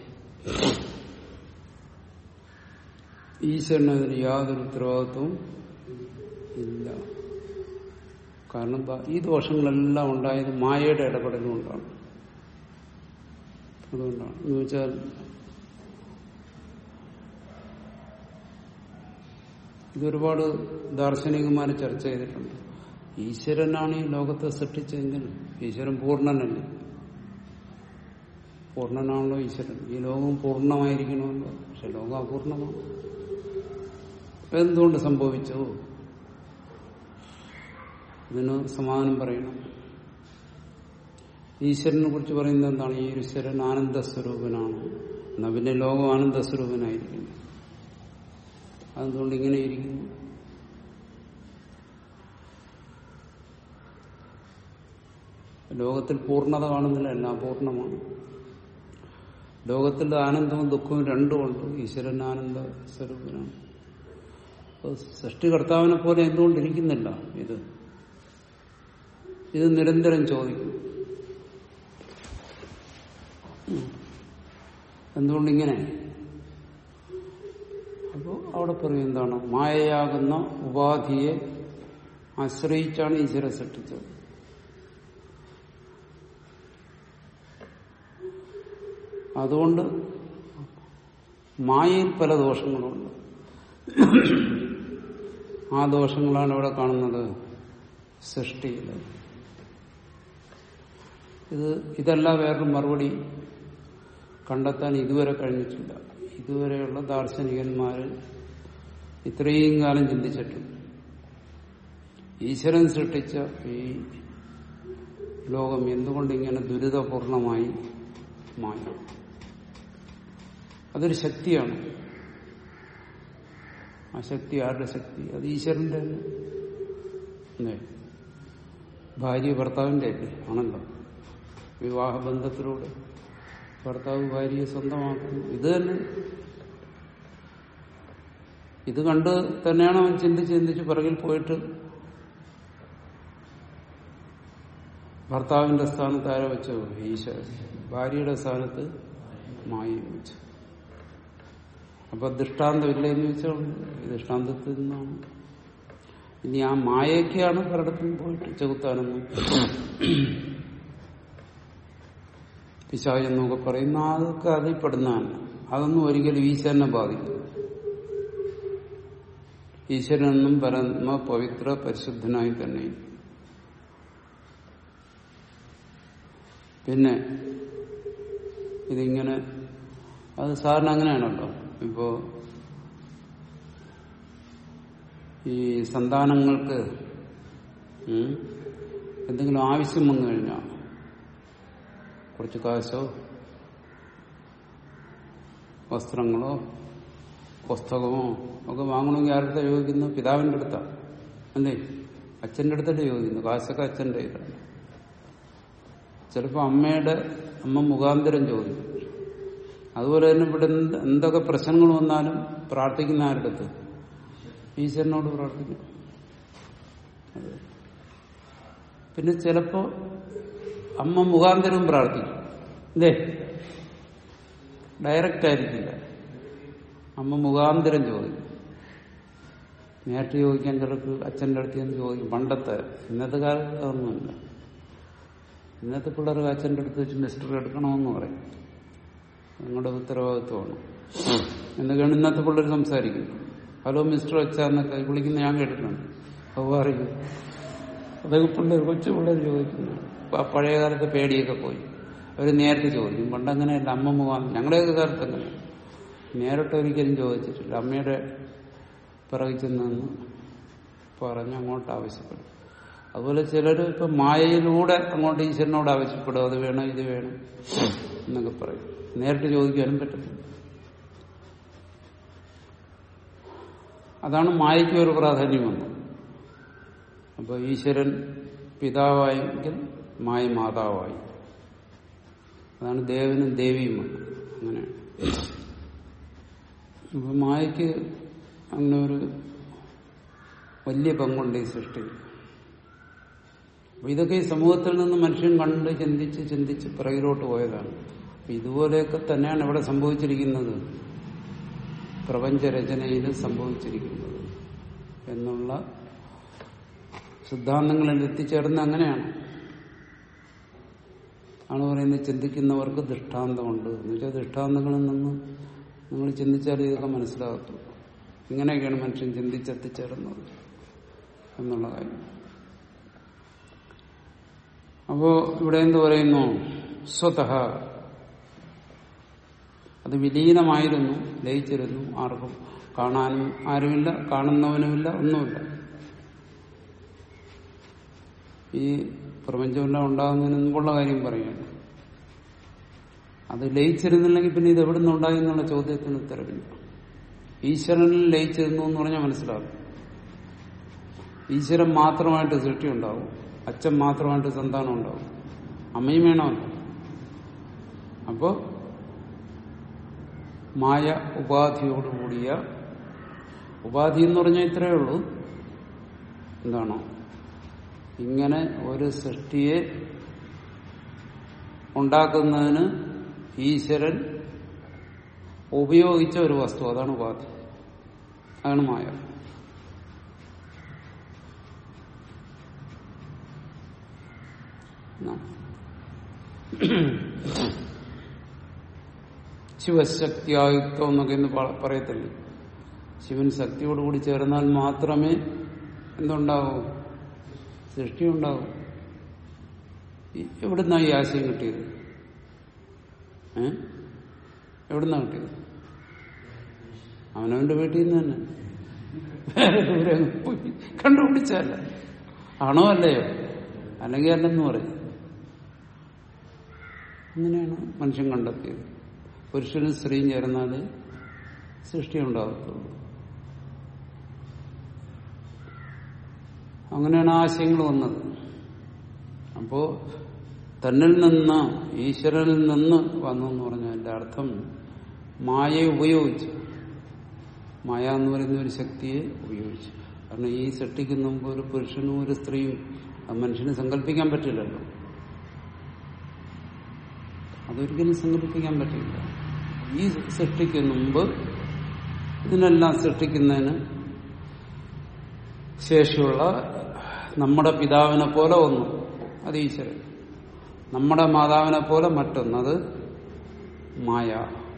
Speaker 1: ഈശ്വരനതിന് യാതൊരു ഉത്തരവാദിത്വവും ഇല്ല കാരണം ദാ ഈ ദോഷങ്ങളെല്ലാം ഉണ്ടായത് മായയുടെ ഇടപെടലുകൊണ്ടാണ് അതുകൊണ്ടാണ് എന്ന് വെച്ചാൽ ഇതൊരുപാട് ദാർശനികന്മാർ ചർച്ച ചെയ്തിട്ടുണ്ട് ഈശ്വരനാണ് ഈ ലോകത്തെ സൃഷ്ടിച്ചതെങ്കിൽ ഈശ്വരൻ പൂർണ്ണനല്ലേ പൂർണ്ണനാണല്ലോ ഈശ്വരൻ ഈ ലോകം പൂർണ്ണമായിരിക്കണമല്ലോ പക്ഷെ ലോകം അപൂർണമാണ് എന്തുകൊണ്ട് സംഭവിച്ചു ഇതിന് സമാധാനം പറയണം ഈശ്വരനെ കുറിച്ച് പറയുന്നത് എന്താണ് ഈ ഈശ്വരൻ ആനന്ദ സ്വരൂപനാണ് എന്നാ പിന്നെ ലോകം ആനന്ദ സ്വരൂപനായിരിക്കുന്നു അതെന്തുകൊണ്ട് ഇങ്ങനെ ഇരിക്കുന്നു ലോകത്തിൽ പൂർണ്ണത കാണുന്നില്ല എല്ലാം പൂർണ്ണമാണ് ലോകത്തിൽ ആനന്ദവും ദുഃഖവും രണ്ടുമുണ്ട് ഈശ്വരൻ ആനന്ദ സ്വരൂപനാണ് അപ്പൊ സൃഷ്ടികർത്താവിനെ പോലെ എന്തുകൊണ്ടിരിക്കുന്നില്ല ഇത് ഇത് നിരന്തരം ചോദിക്കും എന്തുകൊണ്ടിങ്ങനെ അപ്പോൾ അവിടെ പറയും എന്താണ് മായയാകുന്ന ഉപാധിയെ ആശ്രയിച്ചാണ് ഈശ്വരൻ സൃഷ്ടിച്ചത് അതുകൊണ്ട് മായയിൽ പല ദോഷങ്ങളുണ്ട് ആ ദോഷങ്ങളാണ് ഇവിടെ കാണുന്നത് സൃഷ്ടിയിൽ ഇത് ഇതല്ല വേറൊരു മറുപടി കണ്ടെത്താൻ ഇതുവരെ കഴിഞ്ഞിട്ടില്ല ഇതുവരെയുള്ള ദാർശനികന്മാർ ഇത്രയും കാലം ചിന്തിച്ചിട്ടുണ്ട് ഈശ്വരൻ സൃഷ്ടിച്ച ഈ ലോകം എന്തുകൊണ്ട് ഇങ്ങനെ ദുരിതപൂർണമായി മായ അതൊരു ശക്തിയാണ് ആ ശക്തി ആരുടെ ശക്തി അത് ഈശ്വരന്റെ തന്നെ അല്ലേ ഭാര്യ ഭർത്താവിന്റെ അല്ലേ ആണല്ലോ വിവാഹബന്ധത്തിലൂടെ ഭർത്താവ് ഭാര്യയെ സ്വന്തമാക്കുന്നു ഇത് തന്നെ ഇത് കണ്ട് തന്നെയാണ് അവൻ ചിന്തിച്ച് ചിന്തിച്ച് പിറകിൽ പോയിട്ട് ഭർത്താവിന്റെ സ്ഥാനത്ത് ആരെ വെച്ചു ഈശ്വരൻ ഭാര്യയുടെ സ്ഥാനത്ത് മായി വെച്ചു അപ്പൊ ദൃഷ്ടാന്തമില്ല എന്ന് വെച്ചാൽ ഈ ദൃഷ്ടാന്തത്തിൽ നിന്നാണ് ഇനി ആ മായയ്ക്കാണ് പലയിടത്തും പോയിട്ട് ചെകുത്താനെന്നും പിശാച് എന്നൊക്കെ പറയുന്ന അതൊക്കെ അതിൽ പെടുന്നതാണ് അതൊന്നും ഒരിക്കലും ഈശ്വരനെ ബാധിക്കും ഈശ്വരനെന്നും പരമ പവിത്ര പരിശുദ്ധനായി തന്നെ പിന്നെ ഇതിങ്ങനെ അത് സാറിന് അങ്ങനെയാണല്ലോ ഇപ്പോ ഈ സന്താനങ്ങൾക്ക് ഉം, എന്തെങ്കിലും ആവശ്യം വന്നു കഴിഞ്ഞാൽ കുറച്ച് കാശോ വസ്ത്രങ്ങളോ പുസ്തകമോ ഒക്കെ വാങ്ങണമെങ്കിൽ ആരുടെ ചോദിക്കുന്നു പിതാവിന്റെ അടുത്താണ് അല്ലേ അച്ഛന്റെ അടുത്തല്ലേ ചോദിക്കുന്നു കാശൊക്കെ അച്ഛന്റെ കയ്യിലാണ് ചിലപ്പോൾ അമ്മയുടെ അമ്മ മുഖാന്തരം ചോദിക്കും അതുപോലെ തന്നെ ഇവിടെ എന്ത് എന്തൊക്കെ പ്രശ്നങ്ങൾ വന്നാലും പ്രാർത്ഥിക്കുന്ന ആരുടെ അടുത്ത് ഈശ്വരനോട് പ്രാർത്ഥിക്കും അതെ. പിന്നെ ചിലപ്പോ അമ്മ മുഖാന്തരവും പ്രാർത്ഥിക്കും ഇല്ലേ ഡയറക്റ്റ് ആയിരിക്കില്ല അമ്മ മുഖാന്തരം ചോദിക്കും നേരിട്ട് ചോദിക്കാൻ ചിലർക്ക് അച്ഛൻ്റെ അടുത്ത് ചെന്ന് ചോദിക്കും പണ്ടത്തെ ഇന്നത്തെ കാലത്ത് അതൊന്നുമില്ല ഇന്നത്തെ പിള്ളേർക്ക് അച്ഛൻ്റെ അടുത്ത് വെച്ച് മിസ്റ്റർ എടുക്കണമെന്ന് പറയും നിങ്ങളുടെ ഉത്തരവാദിത്വമാണ് എന്നൊക്കെയാണ് ഇന്നത്തെ പിള്ളേർ സംസാരിക്കുന്നത് ഹലോ മിസ്റ്റർ അച്ഛന്നൊക്കെ വിളിക്കുന്ന ഞാൻ കേട്ടിട്ടുണ്ട് അത് പറയും അതൊക്കെ പിള്ളേർ കൊച്ചു പിള്ളേർ ചോദിക്കുന്നു അപ്പൊ ആ പഴയ കാലത്തെ പേടിയൊക്കെ പോയി അവർ നേരത്തെ ചോദിക്കും പണ്ടങ്ങനെയല്ല അമ്മ മുഖാന്തരം ഞങ്ങളുടെയൊക്കെ കാലത്ത് അങ്ങനെ നേരിട്ട് ഒരിക്കലും ചോദിച്ചിട്ടില്ല അമ്മയുടെ പിറകിൽ ചെന്ന് പറഞ്ഞ് അങ്ങോട്ട് ആവശ്യപ്പെടും അതുപോലെ ചിലർ ഇപ്പൊ മായയിലൂടെ അങ്ങോട്ട് ഈശ്വരനോട് ആവശ്യപ്പെടും അത് വേണം ഇത് വേണം എന്നൊക്കെ പറയും നേരിട്ട് ചോദിക്കാനും പറ്റത്തില്ല അതാണ് മായയ്ക്ക് ഒരു പ്രാധാന്യം വന്നത് അപ്പൊ ഈശ്വരൻ പിതാവായെങ്കിൽ മായ മാതാവായി അതാണ് ദേവനും ദേവിയും വന്നത് അങ്ങനെയാണ് അപ്പൊ മായയ്ക്ക് അങ്ങനെ ഒരു വലിയ പങ്കുണ്ട് ഈ സൃഷ്ടിയിൽ അപ്പൊ ഇതൊക്കെ ഈ സമൂഹത്തിൽ നിന്ന് മനുഷ്യൻ കണ്ട് ചിന്തിച്ച് ചിന്തിച്ച് പിറകിലോട്ട് പോയതാണ് അപ്പൊ ഇതുപോലെയൊക്കെ തന്നെയാണ് ഇവിടെ സംഭവിച്ചിരിക്കുന്നത് പ്രപഞ്ചരചനയിൽ സംഭവിച്ചിരിക്കുന്നത് എന്നുള്ള സിദ്ധാന്തങ്ങളിൽ എത്തിച്ചേർന്ന് അങ്ങനെയാണ് ആണ് പറയുന്നത് ചിന്തിക്കുന്നവർക്ക് ദൃഷ്ടാന്തമുണ്ട് എന്നുവെച്ചാൽ ദൃഷ്ടാന്തങ്ങളിൽ നിന്ന് നിങ്ങൾ ചിന്തിച്ചാൽ ഇതൊക്കെ മനസ്സിലാകത്തുള്ളൂ ഇങ്ങനെയൊക്കെയാണ് മനുഷ്യൻ ചിന്തിച്ചെത്തിച്ചേരുന്നത് എന്നുള്ള കാര്യം അപ്പോ ഇവിടെ എന്ത് പറയുന്നു സ്വതഹ അത് വിലീനമായിരുന്നു ലയിച്ചിരുന്നു ആർക്കും കാണാനും ആരുമില്ല കാണുന്നവനുമില്ല ഒന്നുമില്ല ഈ പ്രപഞ്ചമെല്ലാം ഉണ്ടാകുന്നതിന് മുമ്പുള്ള കാര്യം പറയുകയാണ് അത് ലയിച്ചിരുന്നില്ലെങ്കിൽ പിന്നെ ഇത് എവിടെ നിന്നുണ്ടായി എന്നുള്ള ചോദ്യത്തിന് ഉത്തരവില്ല ഈശ്വരനിൽ ലയിച്ചിരുന്നു എന്ന് പറഞ്ഞാൽ മനസ്സിലാവും ഈശ്വരൻ മാത്രമായിട്ട് സൃഷ്ടി ഉണ്ടാവും അച്ഛൻ മാത്രമായിട്ട് സന്താനം ഉണ്ടാവും അമ്മയും വേണമല്ലോ അപ്പോ മായ ഉപാധിയോടുകൂടിയ ഉപാധി എന്ന് പറഞ്ഞാൽ ഇത്രയേ ഉള്ളൂ എന്താണോ ഇങ്ങനെ ഒരു സൃഷ്ടിയെ ഉണ്ടാക്കുന്നതിന് ഈശ്വരൻ ഉപയോഗിച്ച ഒരു വസ്തു അതാണ് ഉപാധി അതാണ് മായ ശിവശക്തിയായുക്തം എന്നൊക്കെ ഇന്ന് പ- പറയത്തില്ലേ ശിവൻ ശക്തിയോടുകൂടി ചേർന്നാൽ മാത്രമേ എന്തുണ്ടാവൂ സൃഷ്ടി ഉണ്ടാവും ഈ- എവിടുന്നാ ഈ ആശയം കിട്ടിയത് ഏ എവിടുന്നാ കിട്ടിയത് അവനവന്റെ വീട്ടിൽ നിന്ന് തന്നെ വേറെ ദൂരെ അങ്ങ് പോയി കണ്ടുപിടിച്ചല്ല ആണോ അല്ലയോ അല്ലെങ്കിൽ അല്ലെന്ന് പറയും അങ്ങനെയാണ് മനുഷ്യൻ കണ്ടെത്തിയത് പുരുഷനും സ്ത്രീയും ചേർന്നാല് സൃഷ്ടി ഉണ്ടാകത്തുള്ളൂ അങ്ങനെയാണ് ആശയങ്ങൾ വന്നത് അപ്പോ തന്നിൽ നിന്ന് ഈശ്വരനിൽ നിന്ന് വന്നു എന്ന് പറഞ്ഞാൽ എന്റെ അർത്ഥം മായയെ ഉപയോഗിച്ചു മായ എന്ന് പറയുന്ന ഒരു ശക്തിയെ ഉപയോഗിച്ചു കാരണം ഈ സൃഷ്ടിക്ക് മുമ്പ് ഒരു പുരുഷനും ഒരു സ്ത്രീയും അത് മനുഷ്യന് സങ്കല്പിക്കാൻ പറ്റില്ലല്ലോ അതൊരിക്കലും സങ്കല്പിക്കാൻ പറ്റില്ല ഈ സൃഷ്ടിക്ക് മുമ്പ് ഇതിനെല്ലാം സൃഷ്ടിക്കുന്നതിന് ശേഷിയുള്ള നമ്മുടെ പിതാവിനെ പോലെ ഒന്ന് അത് ഈശ്വരൻ നമ്മുടെ മാതാവിനെ പോലെ മറ്റൊന്നത് മായ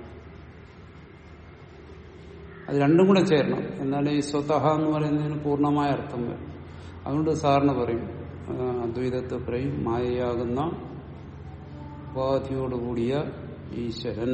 Speaker 1: അത് രണ്ടും കൂടെ ചേരണം എന്നാലേ ഈ സ്വതഹ എന്ന് പറയുന്നതിന് പൂർണ്ണമായ അർത്ഥം വരും അതുകൊണ്ട് സാറിന് പറയും ആ, അദ്വൈതത്തെ പറയും മായയാകുന്ന ഉപാധിയോടുകൂടിയ ഈശ്വരൻ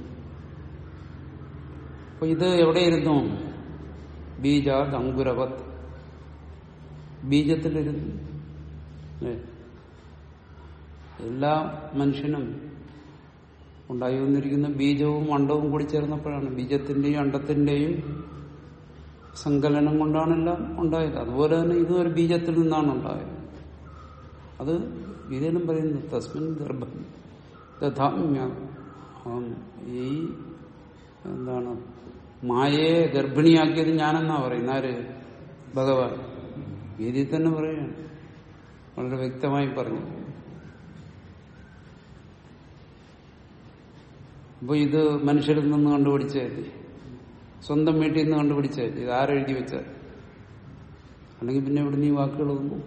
Speaker 1: അപ്പൊ ഇത് എവിടെയിരുന്നു ബീജാത് അങ്കുരവത് ബീജത്തിലിരുന്നു അല്ലേ? എല്ലാ മനുഷ്യനും ഉണ്ടായി വന്നിരിക്കുന്ന ബീജവും അണ്ടവും കൂടി ചേർന്നപ്പോഴാണ് ബീജത്തിന്റെയും അണ്ടത്തിന്റെയും സങ്കലനം കൊണ്ടാണെല്ലാം ഉണ്ടായത് അതുപോലെ തന്നെ ഇതും ഒരു ബീജത്തിൽ നിന്നാണ് ഉണ്ടായത് അത് ഗീതയിലും പറയുന്നു തസ്മിൻ ഗർഭം തഥാമ്യ ആം. ഈ എന്താണ് മായയെ ഗർഭിണിയാക്കിയത് ഞാനെന്നാ പറയുന്നത് ആര് ഭഗവാൻ ഗീതയിൽ തന്നെ പറയുകയാണ് വളരെ വ്യക്തമായി പറഞ്ഞു അപ്പൊ ഇത് മനുഷ്യരിൽ നിന്ന് കണ്ടുപിടിച്ചതല്ലേ സ്വന്തം വീട്ടിൽ നിന്ന് കണ്ടുപിടിച്ചതല്ലേ ഇത് ആരെഴുതി വെച്ച അല്ലെങ്കിൽ പിന്നെ ഇവിടെ നീ വാക്കുകൾ വന്നു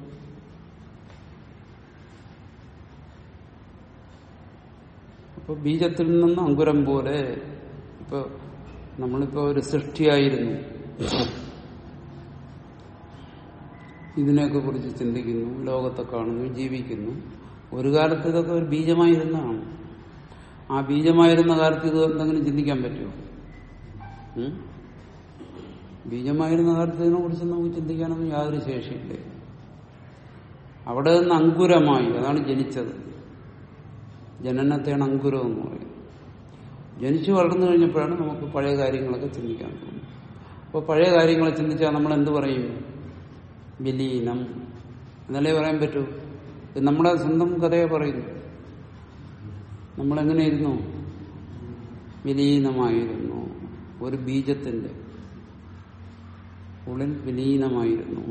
Speaker 1: അപ്പൊ ബീജത്തിൽ നിന്ന് അങ്കുരം പോലെ ഇപ്പൊ നമ്മളിപ്പോ ഒരു സൃഷ്ടിയായിരുന്നു ഇതിനെയൊക്കെ കുറിച്ച് ചിന്തിക്കുന്നു ലോകത്തെ കാണുന്നു ജീവിക്കുന്നു ഒരു കാലത്ത് ഇതൊക്കെ ഒരു ബീജമായിരുന്നതാണ് ആ ബീജമായിരുന്ന കാലത്ത് ഇത് എന്തെങ്കിലും ചിന്തിക്കാൻ പറ്റുമോ ഉം? ബീജമായിരുന്ന കാലത്ത് ഇതിനെ കുറിച്ച് നമുക്ക് ചിന്തിക്കാനൊന്നും യാതൊരു ശേഷിയില്ല അവിടെ നിന്ന് അങ്കുരമായി അതാണ് ജനിച്ചത് ജനനത്തെയാണ് അങ്കുരം എന്ന് പറയുന്നത് ജനിച്ചു വളർന്നു കഴിഞ്ഞപ്പോഴാണ് നമുക്ക് പഴയ കാര്യങ്ങളൊക്കെ ചിന്തിക്കാൻ തോന്നുന്നത് അപ്പോൾ പഴയ കാര്യങ്ങളെ ചിന്തിച്ചാൽ നമ്മൾ എന്ത് പറയും വിലീനം എന്നല്ലേ പറയാൻ പറ്റൂ ഇത് നമ്മുടെ സ്വന്തം കഥയെ പറയുന്നു നമ്മളെങ്ങനെയിരുന്നു വിലീനമായിരുന്നു ഒരു ബീജത്തിന്റെ ഉള്ളിൽ വിലീനമായിരുന്നു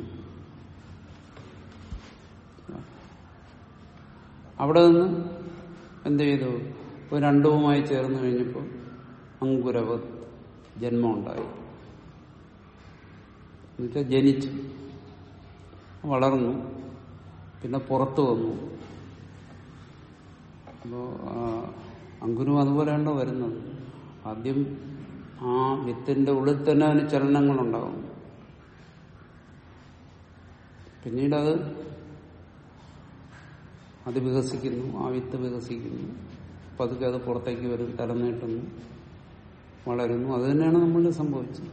Speaker 1: അവിടെ നിന്ന് എന്ത് ചെയ്തു ഒരു രണ്ടുവുമായി ചേർന്ന് കഴിഞ്ഞപ്പോൾ അങ്കുരവത് ജന്മമുണ്ടായി എന്നുവെച്ചാൽ ജനിച്ചു വളർന്നു പിന്നെ പുറത്തു വന്നു അപ്പോ ആ, അങ്കുരും അതുപോലെയാണോ വരുന്നത് ആദ്യം ആ വിത്തിന്റെ ഉള്ളിൽ തന്നെ അതിന് ചലനങ്ങളുണ്ടാകും പിന്നീട് അത് അത് വികസിക്കുന്നു ആ വിത്ത് വികസിക്കുന്നു പതുക്കെ അത് പുറത്തേക്ക് വരും തലനീട്ടുന്നു വളരുന്നു അത് തന്നെയാണ് നമ്മളിൽ സംഭവിച്ചത്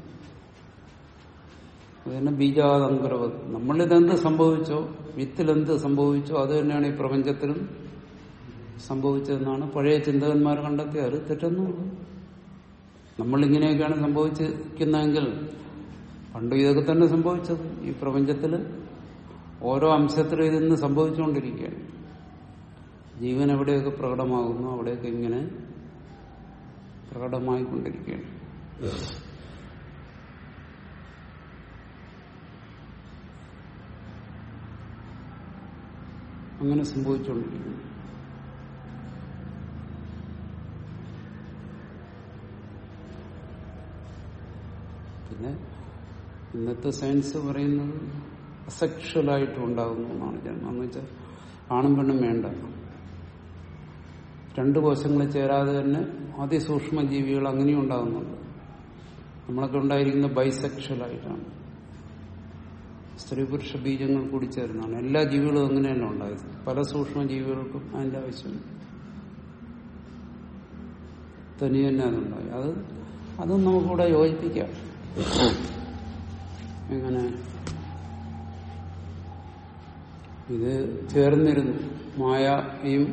Speaker 1: അത് തന്നെ ബീജാതങ്കുരവത് നമ്മളിതെന്ത് സംഭവിച്ചോ വിത്തിലെന്ത് സംഭവിച്ചോ അത് തന്നെയാണ് ഈ പ്രപഞ്ചത്തിലും സംഭവിച്ചതെന്നാണ് പഴയ ചിന്തകന്മാർ കണ്ടെത്തിയത് അത് തെറ്റൊന്നുമില്ല നമ്മളിങ്ങനെയൊക്കെയാണ് സംഭവിച്ചിരിക്കുന്നതെങ്കിൽ പണ്ട് ഇതൊക്കെ തന്നെ സംഭവിച്ചത് ഈ പ്രപഞ്ചത്തിൽ ഓരോ അംശത്തിലും ഇതിന്ന് സംഭവിച്ചുകൊണ്ടിരിക്കുകയാണ് ജീവൻ എവിടെയൊക്കെ പ്രകടമാകുന്നു അവിടെയൊക്കെ ഇങ്ങനെ പ്രകടമായിക്കൊണ്ടിരിക്കുകയാണ് അങ്ങനെ സംഭവിച്ചുകൊണ്ടിരിക്കുന്നു പിന്നെ ഇന്നത്തെ സയൻസ് പറയുന്നത് അസെക്ഷലായിട്ടും ഉണ്ടാകുന്നു എന്നാണ് ജന്മം എന്ന് വെച്ചാൽ ആണും പെണ്ണും വേണ്ട രണ്ട് കോശങ്ങൾ ചേരാതെ തന്നെ അതിസൂക്ഷ്മ ജീവികൾ അങ്ങനെയും ഉണ്ടാകുന്നുണ്ട് നമ്മളൊക്കെ ഉണ്ടായിരിക്കുന്ന ബൈസെക്ഷലായിട്ടാണ് സ്ത്രീ പുരുഷ ബീജങ്ങൾ കൂടി ചേർന്നാണ് എല്ലാ ജീവികളും അങ്ങനെയല്ല ഉണ്ടായത് പല സൂക്ഷ്മ ജീവികൾക്കും അതിന്റെ ആവശ്യമുണ്ട് തനി തന്നെ അതുണ്ടായി അത് അതും നമുക്കിവിടെ യോജിപ്പിക്കാം എങ്ങനെ ഇത് ചേർന്നിരുന്നു മായയും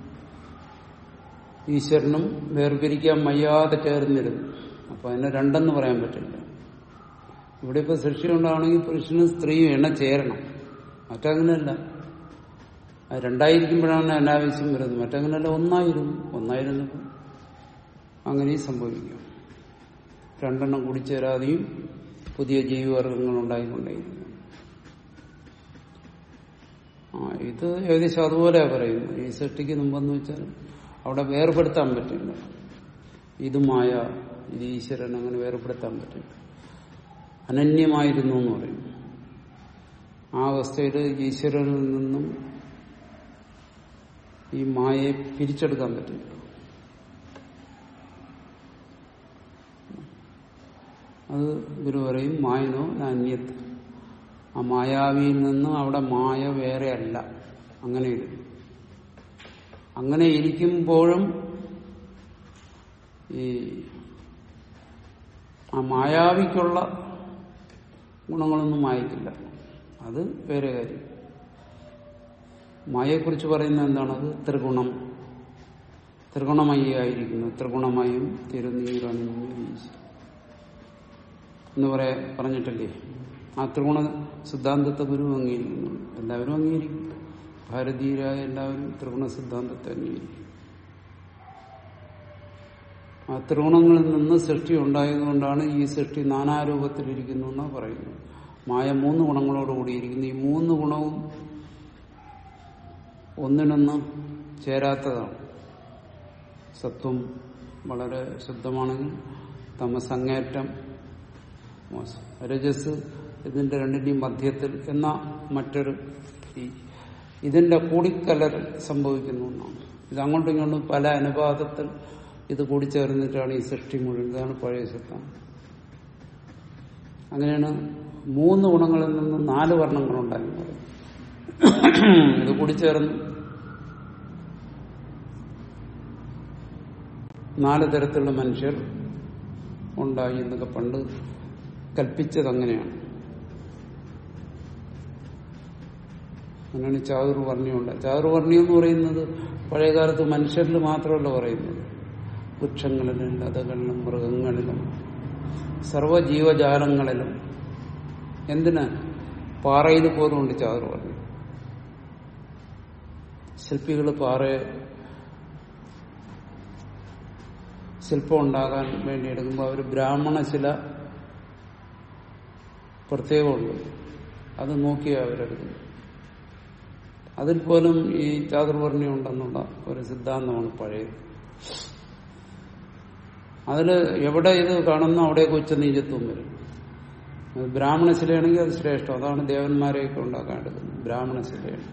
Speaker 1: ഈശ്വരനും വേർപിരിക്കാൻ വയ്യാതെ ചേർന്നിരുന്നു അപ്പൊ അതിനെ രണ്ടെന്ന് പറയാൻ പറ്റില്ല ഇവിടെ ഇപ്പൊ സൃഷ്ടി ഉണ്ടാവണമെങ്കിൽ പുരുഷനും സ്ത്രീയും എണ്ണ ചേരണം മറ്റങ്ങനെയല്ല അത് രണ്ടായിരിക്കുമ്പോഴാണ് അനാവശ്യം വരുന്നത് മറ്റങ്ങനെയല്ല ഒന്നായിരുന്നു ഒന്നായിരുന്നപ്പോൾ അങ്ങനെയും സംഭവിക്കും രണ്ടെണ്ണം കൂടിച്ചേരാതെയും പുതിയ ജീവിവർഗങ്ങൾ ഉണ്ടായിക്കൊണ്ടേയിരുന്നു ആ ഇത് ഏകദേശം അതുപോലെയാ പറയുന്നത് ഈ സൃഷ്ടിക്ക് മുമ്പെന്ന് വെച്ചാൽ അവിടെ വേർപെടുത്താൻ പറ്റില്ല ഇത് മായ ഇത് ഈശ്വരൻ അങ്ങനെ വേർപെടുത്താൻ പറ്റില്ല അനന്യമായിരുന്നു എന്ന് പറയും ആ അവസ്ഥയിൽ ഈശ്വരനിൽ നിന്നും ഈ മായയെ പിരിച്ചെടുക്കാൻ പറ്റില്ല അത് ഗുരു പറയും മായനോ അന്യത്ത് ആ മായാവിയിൽ നിന്നും അവിടെ മായ വേറെ അല്ല അങ്ങനെ ഇരിക്കും അങ്ങനെ ഇരിക്കുമ്പോഴും ഈ ആ മായാവിക്കുള്ള ഗുണങ്ങളൊന്നും മായക്കില്ല അത് വേറെ കാര്യം മായയെക്കുറിച്ച് പറയുന്നത് എന്താണ് അത് ത്രിഗുണം ത്രിഗുണമയായിരിക്കുന്നു ത്രിഗുണമയും തിരുനീറണി എന്ന് പറയാ പറഞ്ഞിട്ടില്ലേ ആ ത്രിഗുണ സിദ്ധാന്തത്തെ ഗുരു അംഗീകരിക്കുന്നു എല്ലാവരും അംഗീകരിക്കും ഭാരതീയരായ എല്ലാവരും ത്രിഗുണ സിദ്ധാന്തത്തെ അംഗീകരിക്കും ആ ത്രിഗുണങ്ങളിൽ നിന്ന് സൃഷ്ടി ഉണ്ടായതുകൊണ്ടാണ് ഈ സൃഷ്ടി നാനാരൂപത്തിലിരിക്കുന്നു എന്നാണ് പറയുന്നത് മായ മൂന്ന് ഗുണങ്ങളോടുകൂടിയിരിക്കുന്നു ഈ മൂന്ന് ഗുണവും ഒന്നിനൊന്ന് ചേരാത്തതാണ് സത്വം വളരെ ശുദ്ധമാണെങ്കിൽ തമസങ്ങേറ്റം മോശം രജസ് ഇതിന്റെ രണ്ടിന്റെയും മധ്യത്തിൽ എന്ന മറ്റൊരു ഈ ഇതിന്റെ കൂടിക്കലർ സംഭവിക്കുന്നു എന്നാണ് ഇത് അങ്ങോട്ടും ഇങ്ങോട്ടും പല അനുപാതത്തിൽ ഇത് കൂടിച്ചേർന്നിട്ടാണ് ഈ സൃഷ്ടി മുഴുവൻ ഇതാണ് പഴയ സിദ്ധാന്തം അങ്ങനെയാണ് മൂന്ന് ഗുണങ്ങളിൽ നിന്ന് നാല് വർണ്ണങ്ങളുണ്ടായി ഇത് കൂടിച്ചേർന്ന് നാല് തരത്തിലുള്ള മനുഷ്യർ ഉണ്ടായി എന്നൊക്കെ പണ്ട് കൽപ്പിച്ചത് അങ്ങനെയാണ് അങ്ങനെയാണ് ചാതുർവർണ്ണിയുണ്ട് ചാതുർവർണ്ണി എന്ന് പറയുന്നത് പഴയകാലത്ത് മനുഷ്യരിൽ മാത്രമല്ല പറയുന്നത് വൃക്ഷങ്ങളിലും ലതകളിലും മൃഗങ്ങളിലും സർവജീവജാലങ്ങളിലും എന്തിന് പാറയിൽ പോലും ഉണ്ട് ചാതുർവർണ്ണി ശില്പികൾ പാറയെ ശില്പം ഉണ്ടാകാൻ വേണ്ടി എടുക്കുമ്പോൾ അവർ ബ്രാഹ്മണശില പ്രത്യേകമുണ്ട് അത് നോക്കിയാ അവരെടുക്കുന്നത് അതിൽ പോലും ഈ ചാതുർവർണ്ണി ഉണ്ടെന്നുള്ള ഒരു സിദ്ധാന്തമാണ് പഴയത് അതിൽ എവിടെ ഇത് കാണുന്നു അവിടെയൊക്കെ ഉച്ചനീചത്വം വരും അത് ബ്രാഹ്മണശിലയാണെങ്കിൽ അത് ശ്രേഷ്ഠം അതാണ് ദേവന്മാരെയൊക്കെ ഉണ്ടാക്കാൻ എടുക്കുന്നത് ബ്രാഹ്മണശിലയാണ്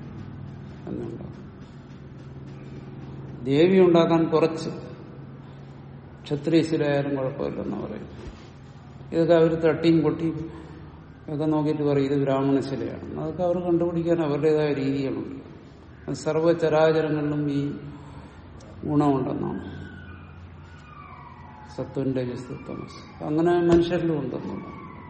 Speaker 1: എന്നുണ്ടാക്കും ദേവി ഉണ്ടാക്കാൻ കുറച്ച് ക്ഷത്രിയശിലായാലും കുഴപ്പമില്ലെന്ന് പറയും ഇതൊക്കെ അവർ തട്ടിയും കൊട്ടിയും ഒക്കെ നോക്കിയിട്ട് പറയും ഇത് ബ്രാഹ്മണശിലയാണ് അതൊക്കെ അവർ കണ്ടുപിടിക്കാൻ അവരുടേതായ രീതികളുണ്ട് അത് സർവചരാചരങ്ങളിലും ഈ ഗുണമുണ്ടെന്നാണ് സത്വന്റെ തമസ് അങ്ങനെ മനുഷ്യരിലും ഉണ്ടെന്നുള്ളത്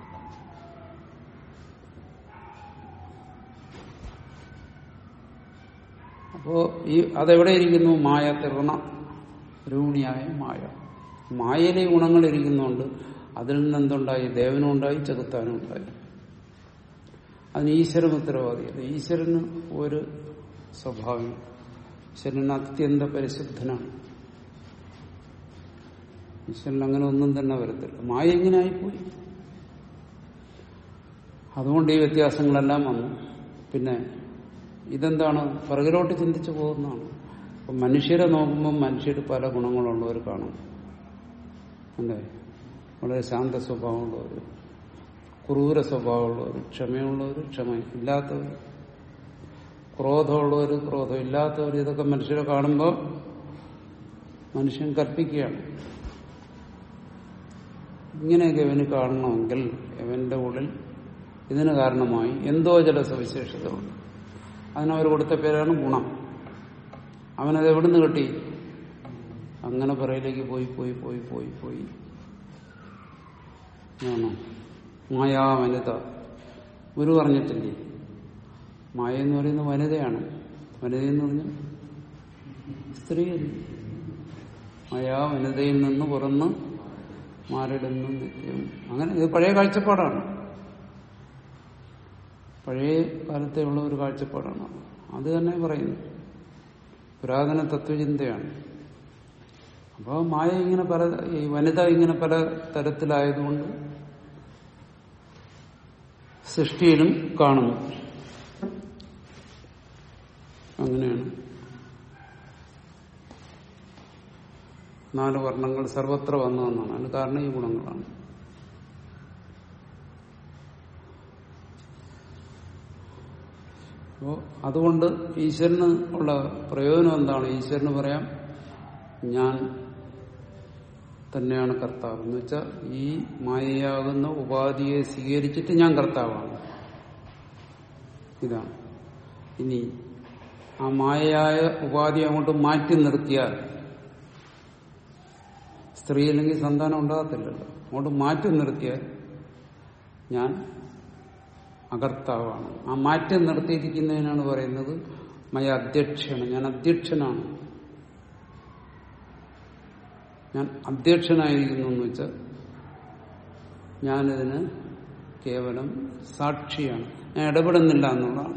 Speaker 1: അപ്പോ ഈ അതെവിടെ ഇരിക്കുന്നു മായ തിറണ രൂണിയായ മായ മായയിലെ ഗുണങ്ങൾ ഇരിക്കുന്നുണ്ട് അതിൽ നിന്ന് എന്തുണ്ടായി ദേവനും ഉണ്ടായി ചെകുത്താനും ഉണ്ടായി അതിന് ഈശ്വരൻ ഉത്തരവാദിയല്ല ഈശ്വരന് ഒരു സ്വഭാവം ഈശ്വരൻ അത്യന്ത പരിശുദ്ധനാണ് ഈശ്വരൻ അങ്ങനെ ഒന്നും തന്നെ വരത്തില്ല മായ ഇങ്ങനെ ആയിപ്പോയി അതുകൊണ്ട് ഈ വ്യത്യാസങ്ങളെല്ലാം വന്നു പിന്നെ ഇതെന്താണ് പിറകിലോട്ട് ചിന്തിച്ചു പോകുന്നതാണ് അപ്പൊ മനുഷ്യരെ നോക്കുമ്പോൾ മനുഷ്യർ പല ഗുണങ്ങളുള്ളവർ കാണും അല്ലേ വളരെ ശാന്ത സ്വഭാവമുള്ളവർ ക്രൂര സ്വഭാവമുള്ളവർ ക്ഷമയുള്ളവർ ക്ഷമ ഇല്ലാത്തവർ ക്രോധമുള്ളവർ ക്രോധം ഇല്ലാത്തവർ ഇതൊക്കെ മനുഷ്യരെ കാണുമ്പോൾ മനുഷ്യൻ കൽപ്പിക്കുകയാണ് ഇങ്ങനെയൊക്കെ ഇവന് കാണണമെങ്കിൽ ഇവന്റെ ഉള്ളിൽ ഇതിന് കാരണമായി എന്തോ ചില സവിശേഷതകളുണ്ട് അതിനവർ കൊടുത്ത പേരാണ് ഗുണം അവനത് എവിടുന്ന് കിട്ടി അങ്ങനെ പറയിലേക്ക് പോയി പോയി പോയി പോയി പോയി ആണോ മായാ വനിത ഗുരു പറഞ്ഞിട്ടില്ലേ മായ എന്ന് പറയുന്ന വനിതയാണ് വനിത എന്ന് പറഞ്ഞാൽ സ്ത്രീ മായാ വനിതയിൽ നിന്ന് പുറന്ന് മാറിടുന്നു നിത്യം അങ്ങനെ ഇത് പഴയ കാഴ്ചപ്പാടാണ് പഴയ കാലത്തെ ഉള്ള ഒരു കാഴ്ചപ്പാടാണ് അത് തന്നെ പറയുന്നു പുരാതന തത്വചിന്തയാണ് അപ്പോൾ മായ ഇങ്ങനെ പല ഈ വനിത ഇങ്ങനെ പല തരത്തിലായതുകൊണ്ട് സൃഷ്ടിയിലും കാണുന്നു അങ്ങനെയാണ് നാല് വർണ്ണങ്ങൾ സർവത്ര വന്നതെന്നാണ് അതിന് കാരണം ഈ ഗുണങ്ങളാണ് അപ്പോ അതുകൊണ്ട് ഈശ്വരന് ഉള്ള പ്രയോജനം എന്താണ് ഈശ്വരന് പറയാം ഞാൻ തന്നെയാണ് കർത്താവ് എന്ന് വെച്ചാൽ ഈ മായയാകുന്ന ഉപാധിയെ സ്വീകരിച്ചിട്ട് ഞാൻ കർത്താവാണ് ഇതാണ് ഇനി ആ മായയായ ഉപാധി അങ്ങോട്ട് മാറ്റി നിർത്തിയാൽ സ്ത്രീ അല്ലെങ്കിൽ സന്താനം ഉണ്ടാകത്തില്ലല്ലോ അങ്ങോട്ട് മാറ്റി നിർത്തിയാൽ ഞാൻ അകർത്താവാണ് ആ മാറ്റം നിർത്തിയിരിക്കുന്നതിനാണ് പറയുന്നത് മയ അധ്യക്ഷനാണ് ഞാൻ അധ്യക്ഷനാണ് ഞാൻ അധ്യക്ഷനായിരിക്കുന്നു എന്ന് വെച്ചാൽ ഞാനിതിന് കേവലം സാക്ഷിയാണ് ഞാൻ ഇടപെടുന്നില്ല എന്നുള്ളതാണ്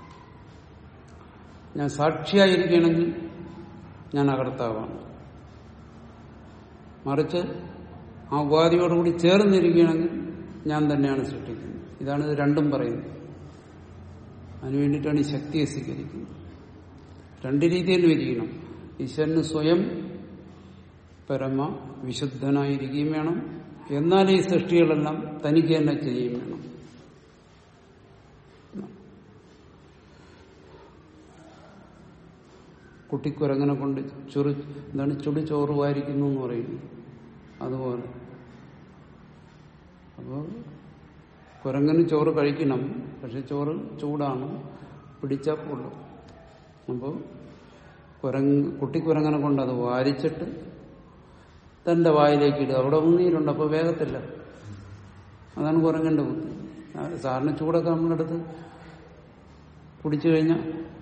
Speaker 1: ഞാൻ സാക്ഷിയായിരിക്കണമെങ്കിൽ ഞാൻ അകർത്താവാണ് മറിച്ച് ആ ഉപാധിയോടുകൂടി ചേർന്നിരിക്കുകയാണെങ്കിൽ ഞാൻ തന്നെയാണ് സൃഷ്ടിക്കുന്നത് ഇതാണ് ഇത് രണ്ടും പറയുന്നത് അതിനു വേണ്ടിയിട്ടാണ് ഈ ശക്തിയെ സ്വീകരിക്കുന്നത് രണ്ട് രീതിയിലും ഇരിക്കണം ഈശ്വരന് സ്വയം പരമ വിശുദ്ധനായിരിക്കുകയും വേണം എന്നാൽ ഈ സൃഷ്ടികളെല്ലാം തനിക്ക് തന്നെ ചെയ്യുകയും വേണം കുട്ടിക്കുരങ്ങനെ കൊണ്ട് ചുറി എന്താണ് ചുടി ചോറ് വാരിക്കുന്നു എന്ന് പറയുന്നു അതുപോലെ അപ്പോൾ കുരങ്ങന് ചോറ് കഴിക്കണം പക്ഷെ ചോറ് ചൂടാണ് പിടിച്ചാൽ പൊള്ളും അപ്പോൾ കുരങ്ങ് കുട്ടിക്കുരങ്ങനെ കൊണ്ട് അത് വാരിച്ചിട്ട് തന്റെ വായിലേക്ക് ഇടുക അവിടെ ഉണ്ണീരുണ്ട് അപ്പോൾ വേഗത്തില്ല അതാണ് കുരങ്ങന്റെ ബുദ്ധി സാറിന് ചൂടൊക്കെ നമ്മളെടുത്ത് കുടിച്ചു കഴിഞ്ഞാൽ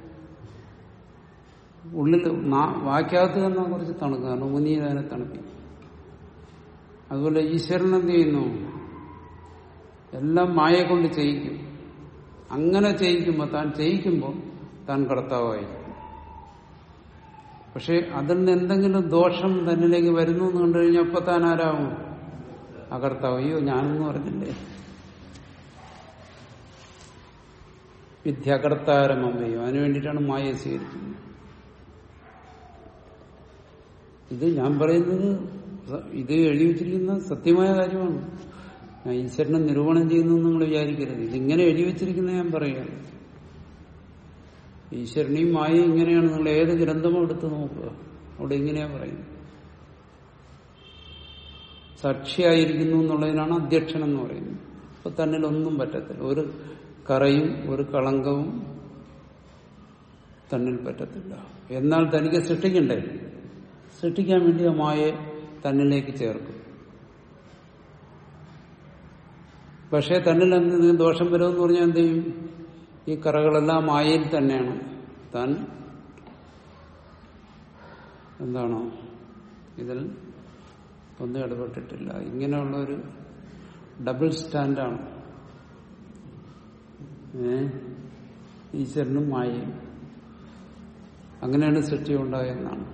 Speaker 1: ഉള്ളിൽ വാക്കകത്ത് തന്നെ കുറച്ച് തണുക്കുക കാരണം ഉന്നീതനെ തണുപ്പിക്കും അതുപോലെ ഈശ്വരൻ എന്ത് ചെയ്യുന്നു എല്ലാം മായെ കൊണ്ട് ചെയ്യിക്കും അങ്ങനെ ചെയ്യിക്കുമ്പോൾ താൻ ചെയ്യിക്കുമ്പോൾ താൻ കർത്താവായിരിക്കും പക്ഷെ അതിൽ നിന്ന് എന്തെങ്കിലും ദോഷം തന്നിലേക്ക് വരുന്നു എന്ന് കണ്ടു കഴിഞ്ഞാൽ അപ്പൊ താൻ ആരാവും അകർത്താവ് അയ്യോ ഞാനെന്ന് പറഞ്ഞില്ലേ വിദ്യാകർത്താരമമ്മയോ അതിനു വേണ്ടിയിട്ടാണ് മായ സ്വീകരിക്കുന്നത് ഇത് ഞാൻ പറയുന്നത് ഇത് എഴുതി വെച്ചിരിക്കുന്ന സത്യമായ കാര്യമാണ് ഞാൻ ഈശ്വരനെ നിരൂപണം ചെയ്യുന്നു നിങ്ങൾ വിചാരിക്കരുത് ഇതിങ്ങനെ എഴുതി വെച്ചിരിക്കുന്ന ഞാൻ പറയുകയാണ് ഈശ്വരനെയും മായയും ഇങ്ങനെയാണ് നിങ്ങൾ ഏത് ഗ്രന്ഥമോ എടുത്ത് നോക്കുക അവിടെ ഇങ്ങനെയാ പറയുന്നത് സാക്ഷിയായിരിക്കുന്നു എന്നുള്ളതിനാണ് അധ്യക്ഷൻ എന്ന് പറയുന്നത് അപ്പൊ തന്നിൽ ഒന്നും പറ്റത്തില്ല ഒരു കറയും ഒരു കളങ്കവും തന്നിൽ പറ്റത്തില്ല എന്നാൽ തനിക്ക് സൃഷ്ടിക്കണ്ടേ സൃഷ്ടിക്കാൻ വേണ്ടി ആ മായയെ തന്നിലേക്ക് ചേർക്കും പക്ഷേ തന്നിൽ എന്തെങ്കിലും ദോഷം വരുമെന്ന് പറഞ്ഞാൽ എന്ത് ചെയ്യും ഈ കറകളെല്ലാം മായയിൽ തന്നെയാണ് താൻ എന്താണോ ഇതിൽ ഒന്നും ഇടപെട്ടിട്ടില്ല ഇങ്ങനെയുള്ള ഒരു ഡബിൾ സ്റ്റാൻഡാണ് ഏ ഈശ്വരനും മായയും അങ്ങനെയാണ് സൃഷ്ടി ഉണ്ടായെന്നാണ്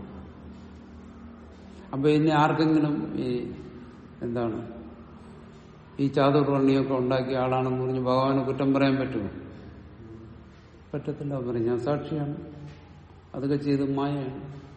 Speaker 1: അപ്പൊ ഇനി ആർക്കെങ്കിലും ഈ എന്താണ് ഈ ചാതുർവർണ്ണിയൊക്കെ ഉണ്ടാക്കിയ ആളാണെന്ന് പറഞ്ഞ് ഭഗവാന് കുറ്റം പറയാൻ പറ്റുമോ പറ്റത്തില്ല പറയും ഞാൻ സാക്ഷിയാണ് അതൊക്കെ ചെയ്ത് മായയാണ്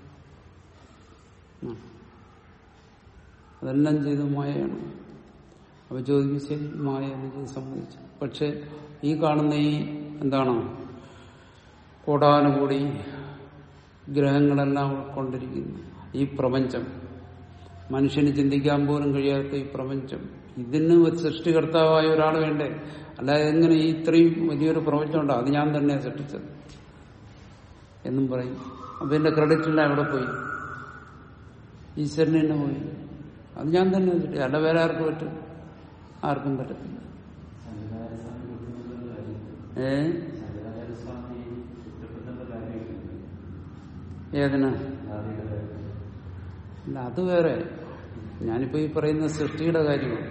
Speaker 1: ആ. അതെല്ലാം ചെയ്ത് മായയാണ് അപ്പൊ ചോദിക്കും ശരി മായ എന്ന് ചെയ്ത് സമ്മതിച്ചു പക്ഷെ ഈ കാണുന്ന ഈ എന്താണോ കോടാനുകൂടി ഗ്രഹങ്ങളെല്ലാം ഉൾക്കൊണ്ടിരിക്കുന്നു ഈ പ്രപഞ്ചം മനുഷ്യന് ചിന്തിക്കാൻ പോലും കഴിയാത്ത ഈ പ്രപഞ്ചം ഇതിന് ഒരു സൃഷ്ടികർത്താവായ ഒരാൾ വേണ്ടേ അല്ലാതെ എങ്ങനെ ഈ ഇത്രയും വലിയൊരു പ്രപഞ്ചം ഉണ്ടോ അത് ഞാൻ തന്നെയാണ് സൃഷ്ടിച്ചത് എന്നും പറയും അപ്പൊ എന്റെ ക്രെഡിറ്റ് എല്ലാം എവിടെ പോയി ഈശ്വരന് തന്നെ പോയി അത് ഞാൻ തന്നെ സൃഷ്ടി അല്ല വേറെ ആർക്കും പറ്റും ആർക്കും പറ്റത്തില്ല ഏ ഏതിനാ അല്ല അത് വേറെ ഞാനിപ്പോ ഈ പറയുന്ന സൃഷ്ടിയുടെ കാര്യമാണ്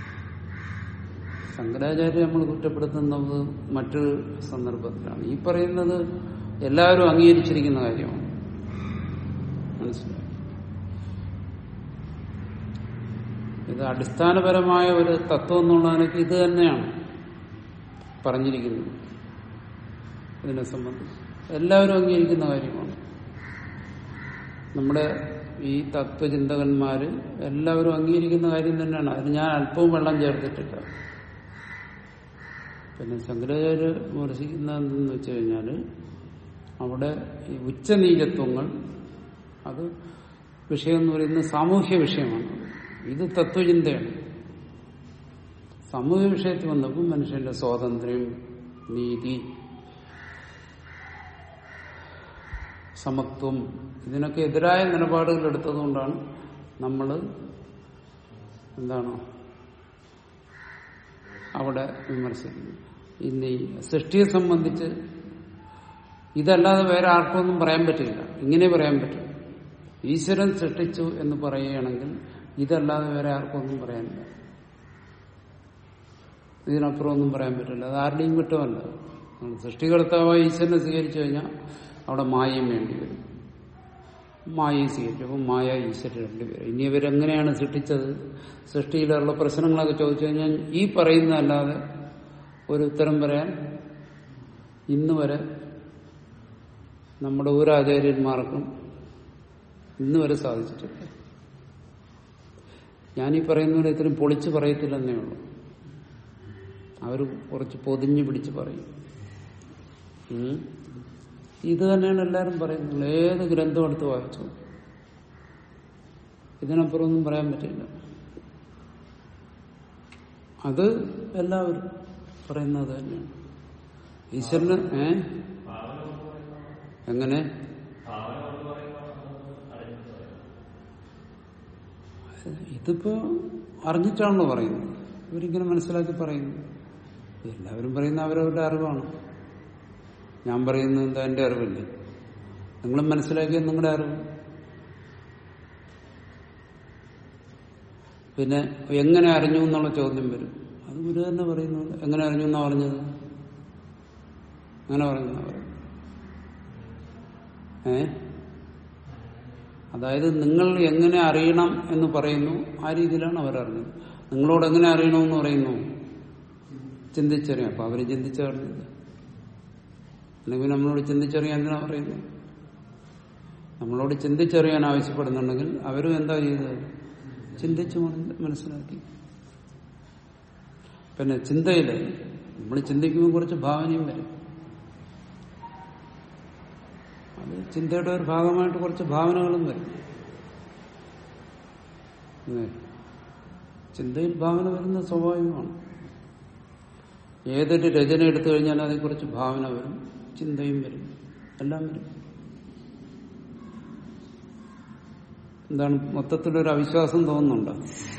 Speaker 1: ശങ്കരാചാര്യ നമ്മൾ കുറ്റപ്പെടുത്തുന്നത് മറ്റൊരു സന്ദർഭത്തിലാണ് ഈ പറയുന്നത് എല്ലാവരും അംഗീകരിച്ചിരിക്കുന്ന കാര്യമാണ് മനസ്സിലായി ഇത് അടിസ്ഥാനപരമായ ഒരു തത്വം എന്നുള്ളതിനൊക്കെ ഇത് തന്നെയാണ് പറഞ്ഞിരിക്കുന്നത് ഇതിനെ സംബന്ധിച്ച് എല്ലാവരും അംഗീകരിക്കുന്ന കാര്യമാണ് നമ്മുടെ ഈ തത്വചിന്തകന്മാര് എല്ലാവരും അംഗീകരിക്കുന്ന കാര്യം തന്നെയാണ് അതിന് ഞാൻ അല്പവും വെള്ളം ചേർത്തിട്ടില്ല പിന്നെ ശങ്കരാചാര്യ വിമർശിക്കുന്ന എന്തെന്ന് വെച്ച് കഴിഞ്ഞാല് അവിടെ ഈ ഉച്ചനീചത്വങ്ങൾ അത് വിഷയം എന്ന് പറയുന്നത് സാമൂഹ്യ വിഷയമാണ് ഇത് തത്വചിന്തയാണ് സാമൂഹ്യ വിഷയത്തിൽ വന്നപ്പോൾ മനുഷ്യന്റെ സ്വാതന്ത്ര്യം നീതി സമത്വം ഇതിനൊക്കെ എതിരായ നിലപാടുകൾ എടുത്തതുകൊണ്ടാണ് നമ്മൾ എന്താണ് അവിടെ വിമർശിക്കുന്നത് ഇന്ന് ഈ സൃഷ്ടിയെ സംബന്ധിച്ച് ഇതല്ലാതെ വേറെ ആർക്കൊന്നും പറയാൻ പറ്റില്ല ഇങ്ങനെ പറയാൻ പറ്റും ഈശ്വരൻ സൃഷ്ടിച്ചു എന്ന് പറയുകയാണെങ്കിൽ ഇതല്ലാതെ വേറെ ആർക്കൊന്നും പറയാനില്ല ഇതിനപ്പുറം ഒന്നും പറയാൻ പറ്റില്ല അത് ആരുടെയും കുറ്റമല്ല നമ്മൾ സൃഷ്ടികർത്താവായ ഈശ്വരനെ സ്വീകരിച്ചു കഴിഞ്ഞാൽ അവിടെ മായയും വേണ്ടി വരും മായയെ സ്വീകരിച്ചു അപ്പം മായ ഈശ്വരൻ രണ്ടുപേരും ഇനി ഇവരെങ്ങനെയാണ് സൃഷ്ടിച്ചത് സൃഷ്ടിയിലുള്ള പ്രശ്നങ്ങളൊക്കെ ചോദിച്ചു കഴിഞ്ഞാൽ ഈ പറയുന്നതല്ലാതെ ഒരു ഉത്തരം പറയാൻ ഇന്ന് വരെ നമ്മുടെ ഒരു ആചാര്യന്മാർക്കും ഇന്ന് വരെ സാധിച്ചിട്ടില്ല ഞാനീ പറയുന്നവരെ ഇത്രയും പൊളിച്ച് പറയത്തില്ലെന്നേ ഉള്ളൂ അവർ കുറച്ച് പൊതിഞ്ഞു പിടിച്ച് പറയും ഉം. ഇത് തന്നെയാണ് എല്ലാവരും പറയുന്നത് ഏത് ഗ്രന്ഥം എടുത്ത് വായിച്ചു ഇതിനപ്പുറം ഒന്നും പറയാൻ പറ്റില്ല അത് എല്ലാവരും പറയുന്നത് തന്നെയാണ് ഈശ്വരന് ഏ എങ്ങനെ ഇതിപ്പോ അറിഞ്ഞിട്ടാണല്ലോ പറയുന്നത് ഇവരിങ്ങനെ മനസ്സിലാക്കി പറയുന്നു എല്ലാവരും പറയുന്ന അവരവരുടെ അറിവാണ് ഞാൻ പറയുന്നത് എന്താ എന്റെ അറിവല്ലേ നിങ്ങളും മനസ്സിലാക്കിയത് നിങ്ങളുടെ അറിവ് പിന്നെ എങ്ങനെ അറിഞ്ഞു എന്നുള്ള ചോദ്യം വരും അത് ഗുരു തന്നെ പറയുന്നു എങ്ങനെ അറിഞ്ഞു എന്നാ പറഞ്ഞത് അങ്ങനെ പറയുന്ന പറയുന്നത് ഏ അതായത് നിങ്ങൾ എങ്ങനെ അറിയണം എന്ന് പറയുന്നു ആ രീതിയിലാണ് അവരറിഞ്ഞത് നിങ്ങളോട് എങ്ങനെ അറിയണമെന്ന് പറയുന്നു ചിന്തിച്ചറിയാം അപ്പൊ അവര് ചിന്തിച്ചറിഞ്ഞില്ല അല്ലെങ്കിൽ നമ്മളോട് ചിന്തിച്ചറിയാൻ എന്തിനാ പറയുന്നത് നമ്മളോട് ചിന്തിച്ചറിയാൻ ആവശ്യപ്പെടുന്നുണ്ടെങ്കിൽ അവരും എന്താ ചെയ്തത് ചിന്തിച്ച് മന- മനസ്സിലാക്കി പിന്നെ ചിന്തയില് നമ്മൾ ചിന്തിക്കുമ്പോൾ കുറച്ച് ഭാവനയും വരും അത് ചിന്തയുടെ ഒരു ഭാഗമായിട്ട് കുറച്ച് ഭാവനകളും വരും ഉം. ചിന്തയിൽ ഭാവന വരുന്നത് സ്വാഭാവികമാണ് ഏതൊരു രചന എടുത്തു കഴിഞ്ഞാൽ അതേക്കുറിച്ച് ഭാവന വരും ചിന്തയും വരും എല്ലാം വരും എന്താണ് മൊത്തത്തിലൊരു അവിശ്വാസം തോന്നുന്നുണ്ടോ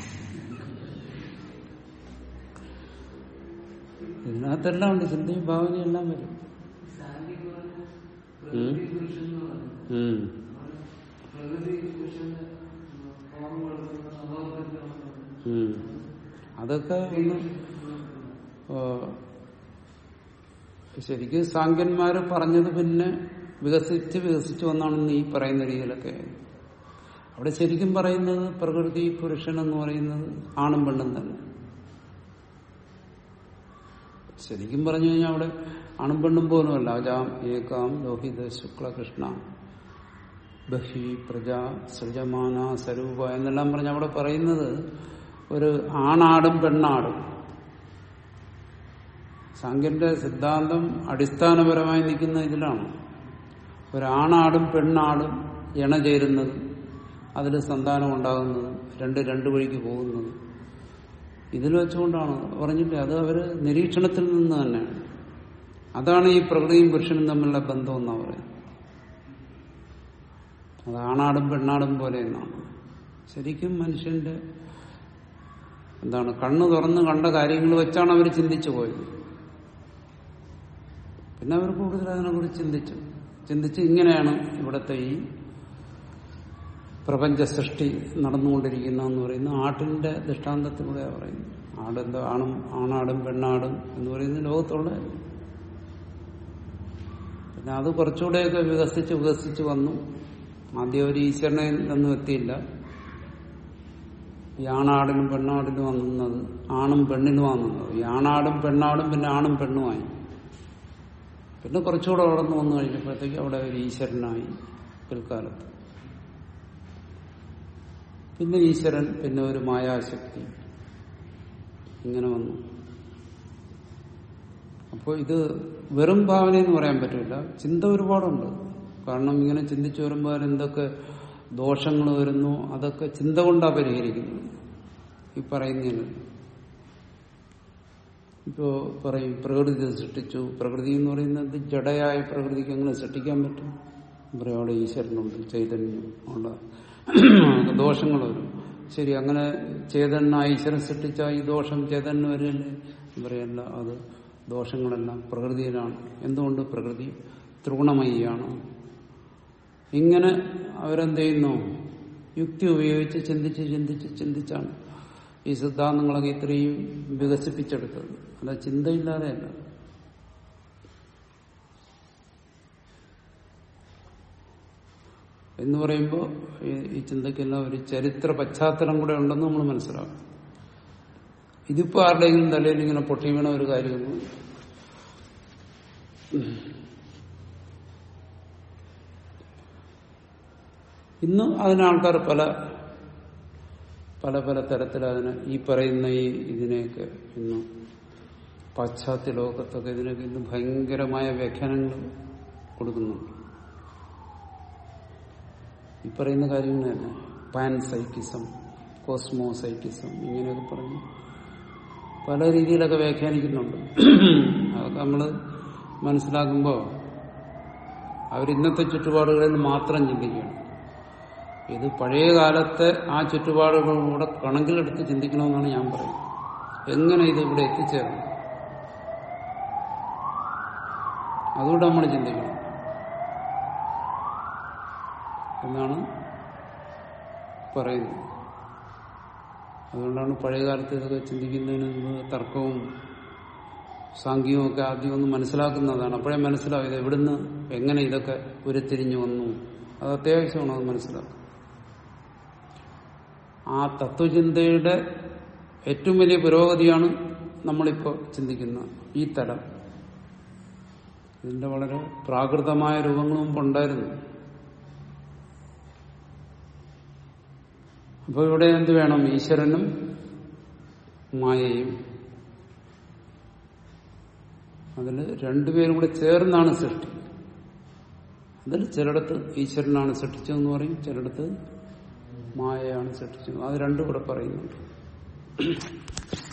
Speaker 1: ഇതിനകത്തെല്ലാം ഉണ്ട് ചിന്തയും ഭാവനയും എല്ലാം വരും ഉം. ഉം. ഉം. അതൊക്കെ ഒന്ന് ആ, ശരിക്കും സാങ്കന്മാര് പറഞ്ഞത് പിന്നെ വികസിച്ച് വികസിച്ച് വന്നാണെന്ന് ഈ പറയുന്ന രീതിയിലൊക്കെ അവിടെ ശരിക്കും പറയുന്നത് പ്രകൃതി പുരുഷൻ എന്ന് പറയുന്നത് ആണും പെണ്ണും തന്നെ ശരിക്കും പറഞ്ഞു കഴിഞ്ഞാൽ അവിടെ ആണും പെണ്ണും പോലുമല്ല അജാം ഏകാം ലോഹിത ശുക്ല കൃഷ്ണ ബഹി പ്രജ സൃജമാന സ്വരൂപ എന്നെല്ലാം പറഞ്ഞ് അവിടെ പറയുന്നത് ഒരു ആണാടും പെണ്ണാടും സാങ്കന്റെ സിദ്ധാന്തം അടിസ്ഥാനപരമായി നിൽക്കുന്ന ഇതിലാണ് ഒരാണാടും പെണ്ണാടും ഇണ ചേരുന്നതും അതിൽ സന്താനം ഉണ്ടാകുന്നതും രണ്ട് രണ്ട് വഴിക്ക് പോകുന്നതും ഇതിൽ വെച്ചുകൊണ്ടാണ് പറഞ്ഞിട്ട് അത് അവര് നിരീക്ഷണത്തിൽ നിന്ന് തന്നെയാണ് അതാണ് ഈ പ്രകൃതിയും പുരുഷനും തമ്മിലുള്ള ബന്ധം എന്നാ പറയുന്നത് അത് ആണാടും പെണ്ണാടും പോലെ എന്നാണ് ശരിക്കും മനുഷ്യന്റെ എന്താണ് കണ്ണ് തുറന്ന് കണ്ട കാര്യങ്ങൾ വെച്ചാണ് അവർ ചിന്തിച്ചു പോയത് പിന്നെ അവർ കൂടുതൽ അതിനെക്കുറിച്ച് ചിന്തിച്ചു ചിന്തിച്ച് ഇങ്ങനെയാണ് ഇവിടുത്തെ ഈ പ്രപഞ്ച സൃഷ്ടി നടന്നുകൊണ്ടിരിക്കുന്നതെന്ന് പറയുന്ന ആട്ടിന്റെ ദൃഷ്ടാന്തത്തിലൂടെ പറയുന്നു ആടെന്തോ ആണും ആണാടും പെണ്ണാടും എന്ന് പറയുന്ന ലോകത്തുള്ള പിന്നെ അത് കുറച്ചുകൂടെയൊക്കെ വികസിച്ച് വികസിച്ച് വന്നു ആദ്യം ഒരു ഈശ്വരനെ ഒന്നും എത്തിയില്ല ഈ ആണാടിനും പെണ്ണാടിനും വന്നത് ആണും പെണ്ണിനും വന്നത് ഈ ആണാടും പെണ്ണാടും പിന്നെ ആണും പെണ്ണുമായി പിന്നെ കുറച്ചുകൂടെ വളർന്നു വന്നു കഴിഞ്ഞപ്പോഴത്തേക്ക് അവിടെ ഒരു ഈശ്വരനായി പിൽക്കാലത്ത് പിന്നെ ഈശ്വരൻ പിന്നെ ഒരു മായാശക്തി ഇങ്ങനെ വന്നു അപ്പോൾ ഇത് വെറും ഭാവന എന്ന് പറയാൻ പറ്റില്ല ചിന്ത ഒരുപാടുണ്ട് കാരണം ഇങ്ങനെ ചിന്തിച്ചു വരുമ്പോൾ എന്തൊക്കെ ദോഷങ്ങൾ വരുന്നു അതൊക്കെ ചിന്ത കൊണ്ടാ പരിഹരിക്കുന്നത് ഈ പറയുന്നതിന് ഇപ്പോ പറയും പ്രകൃതി സൃഷ്ടിച്ചു പ്രകൃതി എന്ന് പറയുന്നത് ജഡയായ പ്രകൃതിക്ക് എങ്ങനെ സൃഷ്ടിക്കാൻ പറ്റും പറയും അവിടെ ഈശ്വരനുണ്ട് ചൈതന്യം ഉള്ള ദോഷങ്ങൾ വരും ശരി അങ്ങനെ ചേതന ഈശ്വരൻ സൃഷ്ടിച്ച ഈ ദോഷം ചേതന് വരില്ലേ പറയല്ല അത് ദോഷങ്ങളെല്ലാം പ്രകൃതിയിലാണ് എന്തുകൊണ്ട് പ്രകൃതി ത്രിഗുണമയിയാണ് ഇങ്ങനെ അവരെന്ത് ചെയ്യുന്നു യുക്തി ഉപയോഗിച്ച് ചിന്തിച്ച് ചിന്തിച്ച് ചിന്തിച്ചാണ് ഈ സിദ്ധാന്തങ്ങളൊക്കെ ഇത്രയും വികസിപ്പിച്ചെടുത്തത് അല്ല ചിന്തയില്ലാതെയല്ല എന്ന് പറയുമ്പോൾ ഈ ചിന്തയ്ക്കെല്ലാം ഒരു ചരിത്ര പശ്ചാത്തലം കൂടെ ഉണ്ടെന്ന് നമ്മൾ മനസ്സിലാക്കും ഇതിപ്പോ ആരുടെയെങ്കിലും തലയിൽ ഇങ്ങനെ പൊട്ടി വീണ ഒരു കാര്യമൊന്നും ഇന്ന് അതിന് ആൾക്കാർ പല പല പല തരത്തിൽ അതിന് ഈ പറയുന്ന ഈ ഇതിനെയൊക്കെ ഇന്ന് പാശ്ചാത്യ ലോകത്തൊക്കെ ഇതിനൊക്കെ ഇന്ന് ഭയങ്കരമായ വ്യാഖ്യാനങ്ങൾ കൊടുക്കുന്നുണ്ട് ഈ പറയുന്ന കാര്യങ്ങൾ തന്നെ പാൻ സൈക്കിസം കോസ്മോ സൈക്കിസം ഇങ്ങനെയൊക്കെ പറഞ്ഞ് പല രീതിയിലൊക്കെ വ്യാഖ്യാനിക്കുന്നുണ്ട് അതൊക്കെ നമ്മൾ മനസ്സിലാക്കുമ്പോൾ അവരിന്നത്തെ ചുറ്റുപാടുകളിൽ നിന്ന് മാത്രം ചിന്തിക്കുകയാണ് ഇത് പഴയ കാലത്തെ ആ ചുറ്റുപാടുകളിലൂടെ കണക്കിലെടുത്ത് ചിന്തിക്കണമെന്നാണ് ഞാൻ പറയുന്നത് എങ്ങനെ ഇത് ഇവിടെ എത്തിച്ചേരണം അതുകൊണ്ട് നമ്മൾ ചിന്തിക്കണം എന്നാണ് പറയുന്നത് അതുകൊണ്ടാണ് പഴയകാലത്ത് ഇതൊക്കെ ചിന്തിക്കുന്നതിന് മുമ്പ് തർക്കവും സാങ്കേതികവും ഒക്കെ ആദ്യം ഒന്ന് മനസ്സിലാക്കുന്നതാണ് അപ്പോഴേ മനസ്സിലാവും ഇത് എവിടുന്ന് എങ്ങനെ ഇതൊക്കെ ഉരുത്തിരിഞ്ഞു വന്നു അത് അത്യാവശ്യമാണ് അത് മനസ്സിലാക്കുക ആ തത്വചിന്തയുടെ ഏറ്റവും വലിയ പുരോഗതിയാണ് നമ്മളിപ്പോൾ ചിന്തിക്കുന്ന ഈ തലം ഇതിന്റെ വളരെ പ്രാകൃതമായ രൂപങ്ങൾ മുമ്പ് ഉണ്ടായിരുന്നു അപ്പോൾ ഇവിടെ എന്ത് വേണം ഈശ്വരനും മായയും അതിൽ രണ്ടുപേരും കൂടെ ചേർന്നാണ് സൃഷ്ടി അതിൽ ചിലയിടത്ത് ഈശ്വരനാണ് സൃഷ്ടിച്ചതെന്ന് പറയും ചിലയിടത്ത് മായയാണ് സൃഷ്ടിച്ചത് അത് രണ്ടും കൂടെ പറയുന്നുണ്ട് പറഞ്ഞു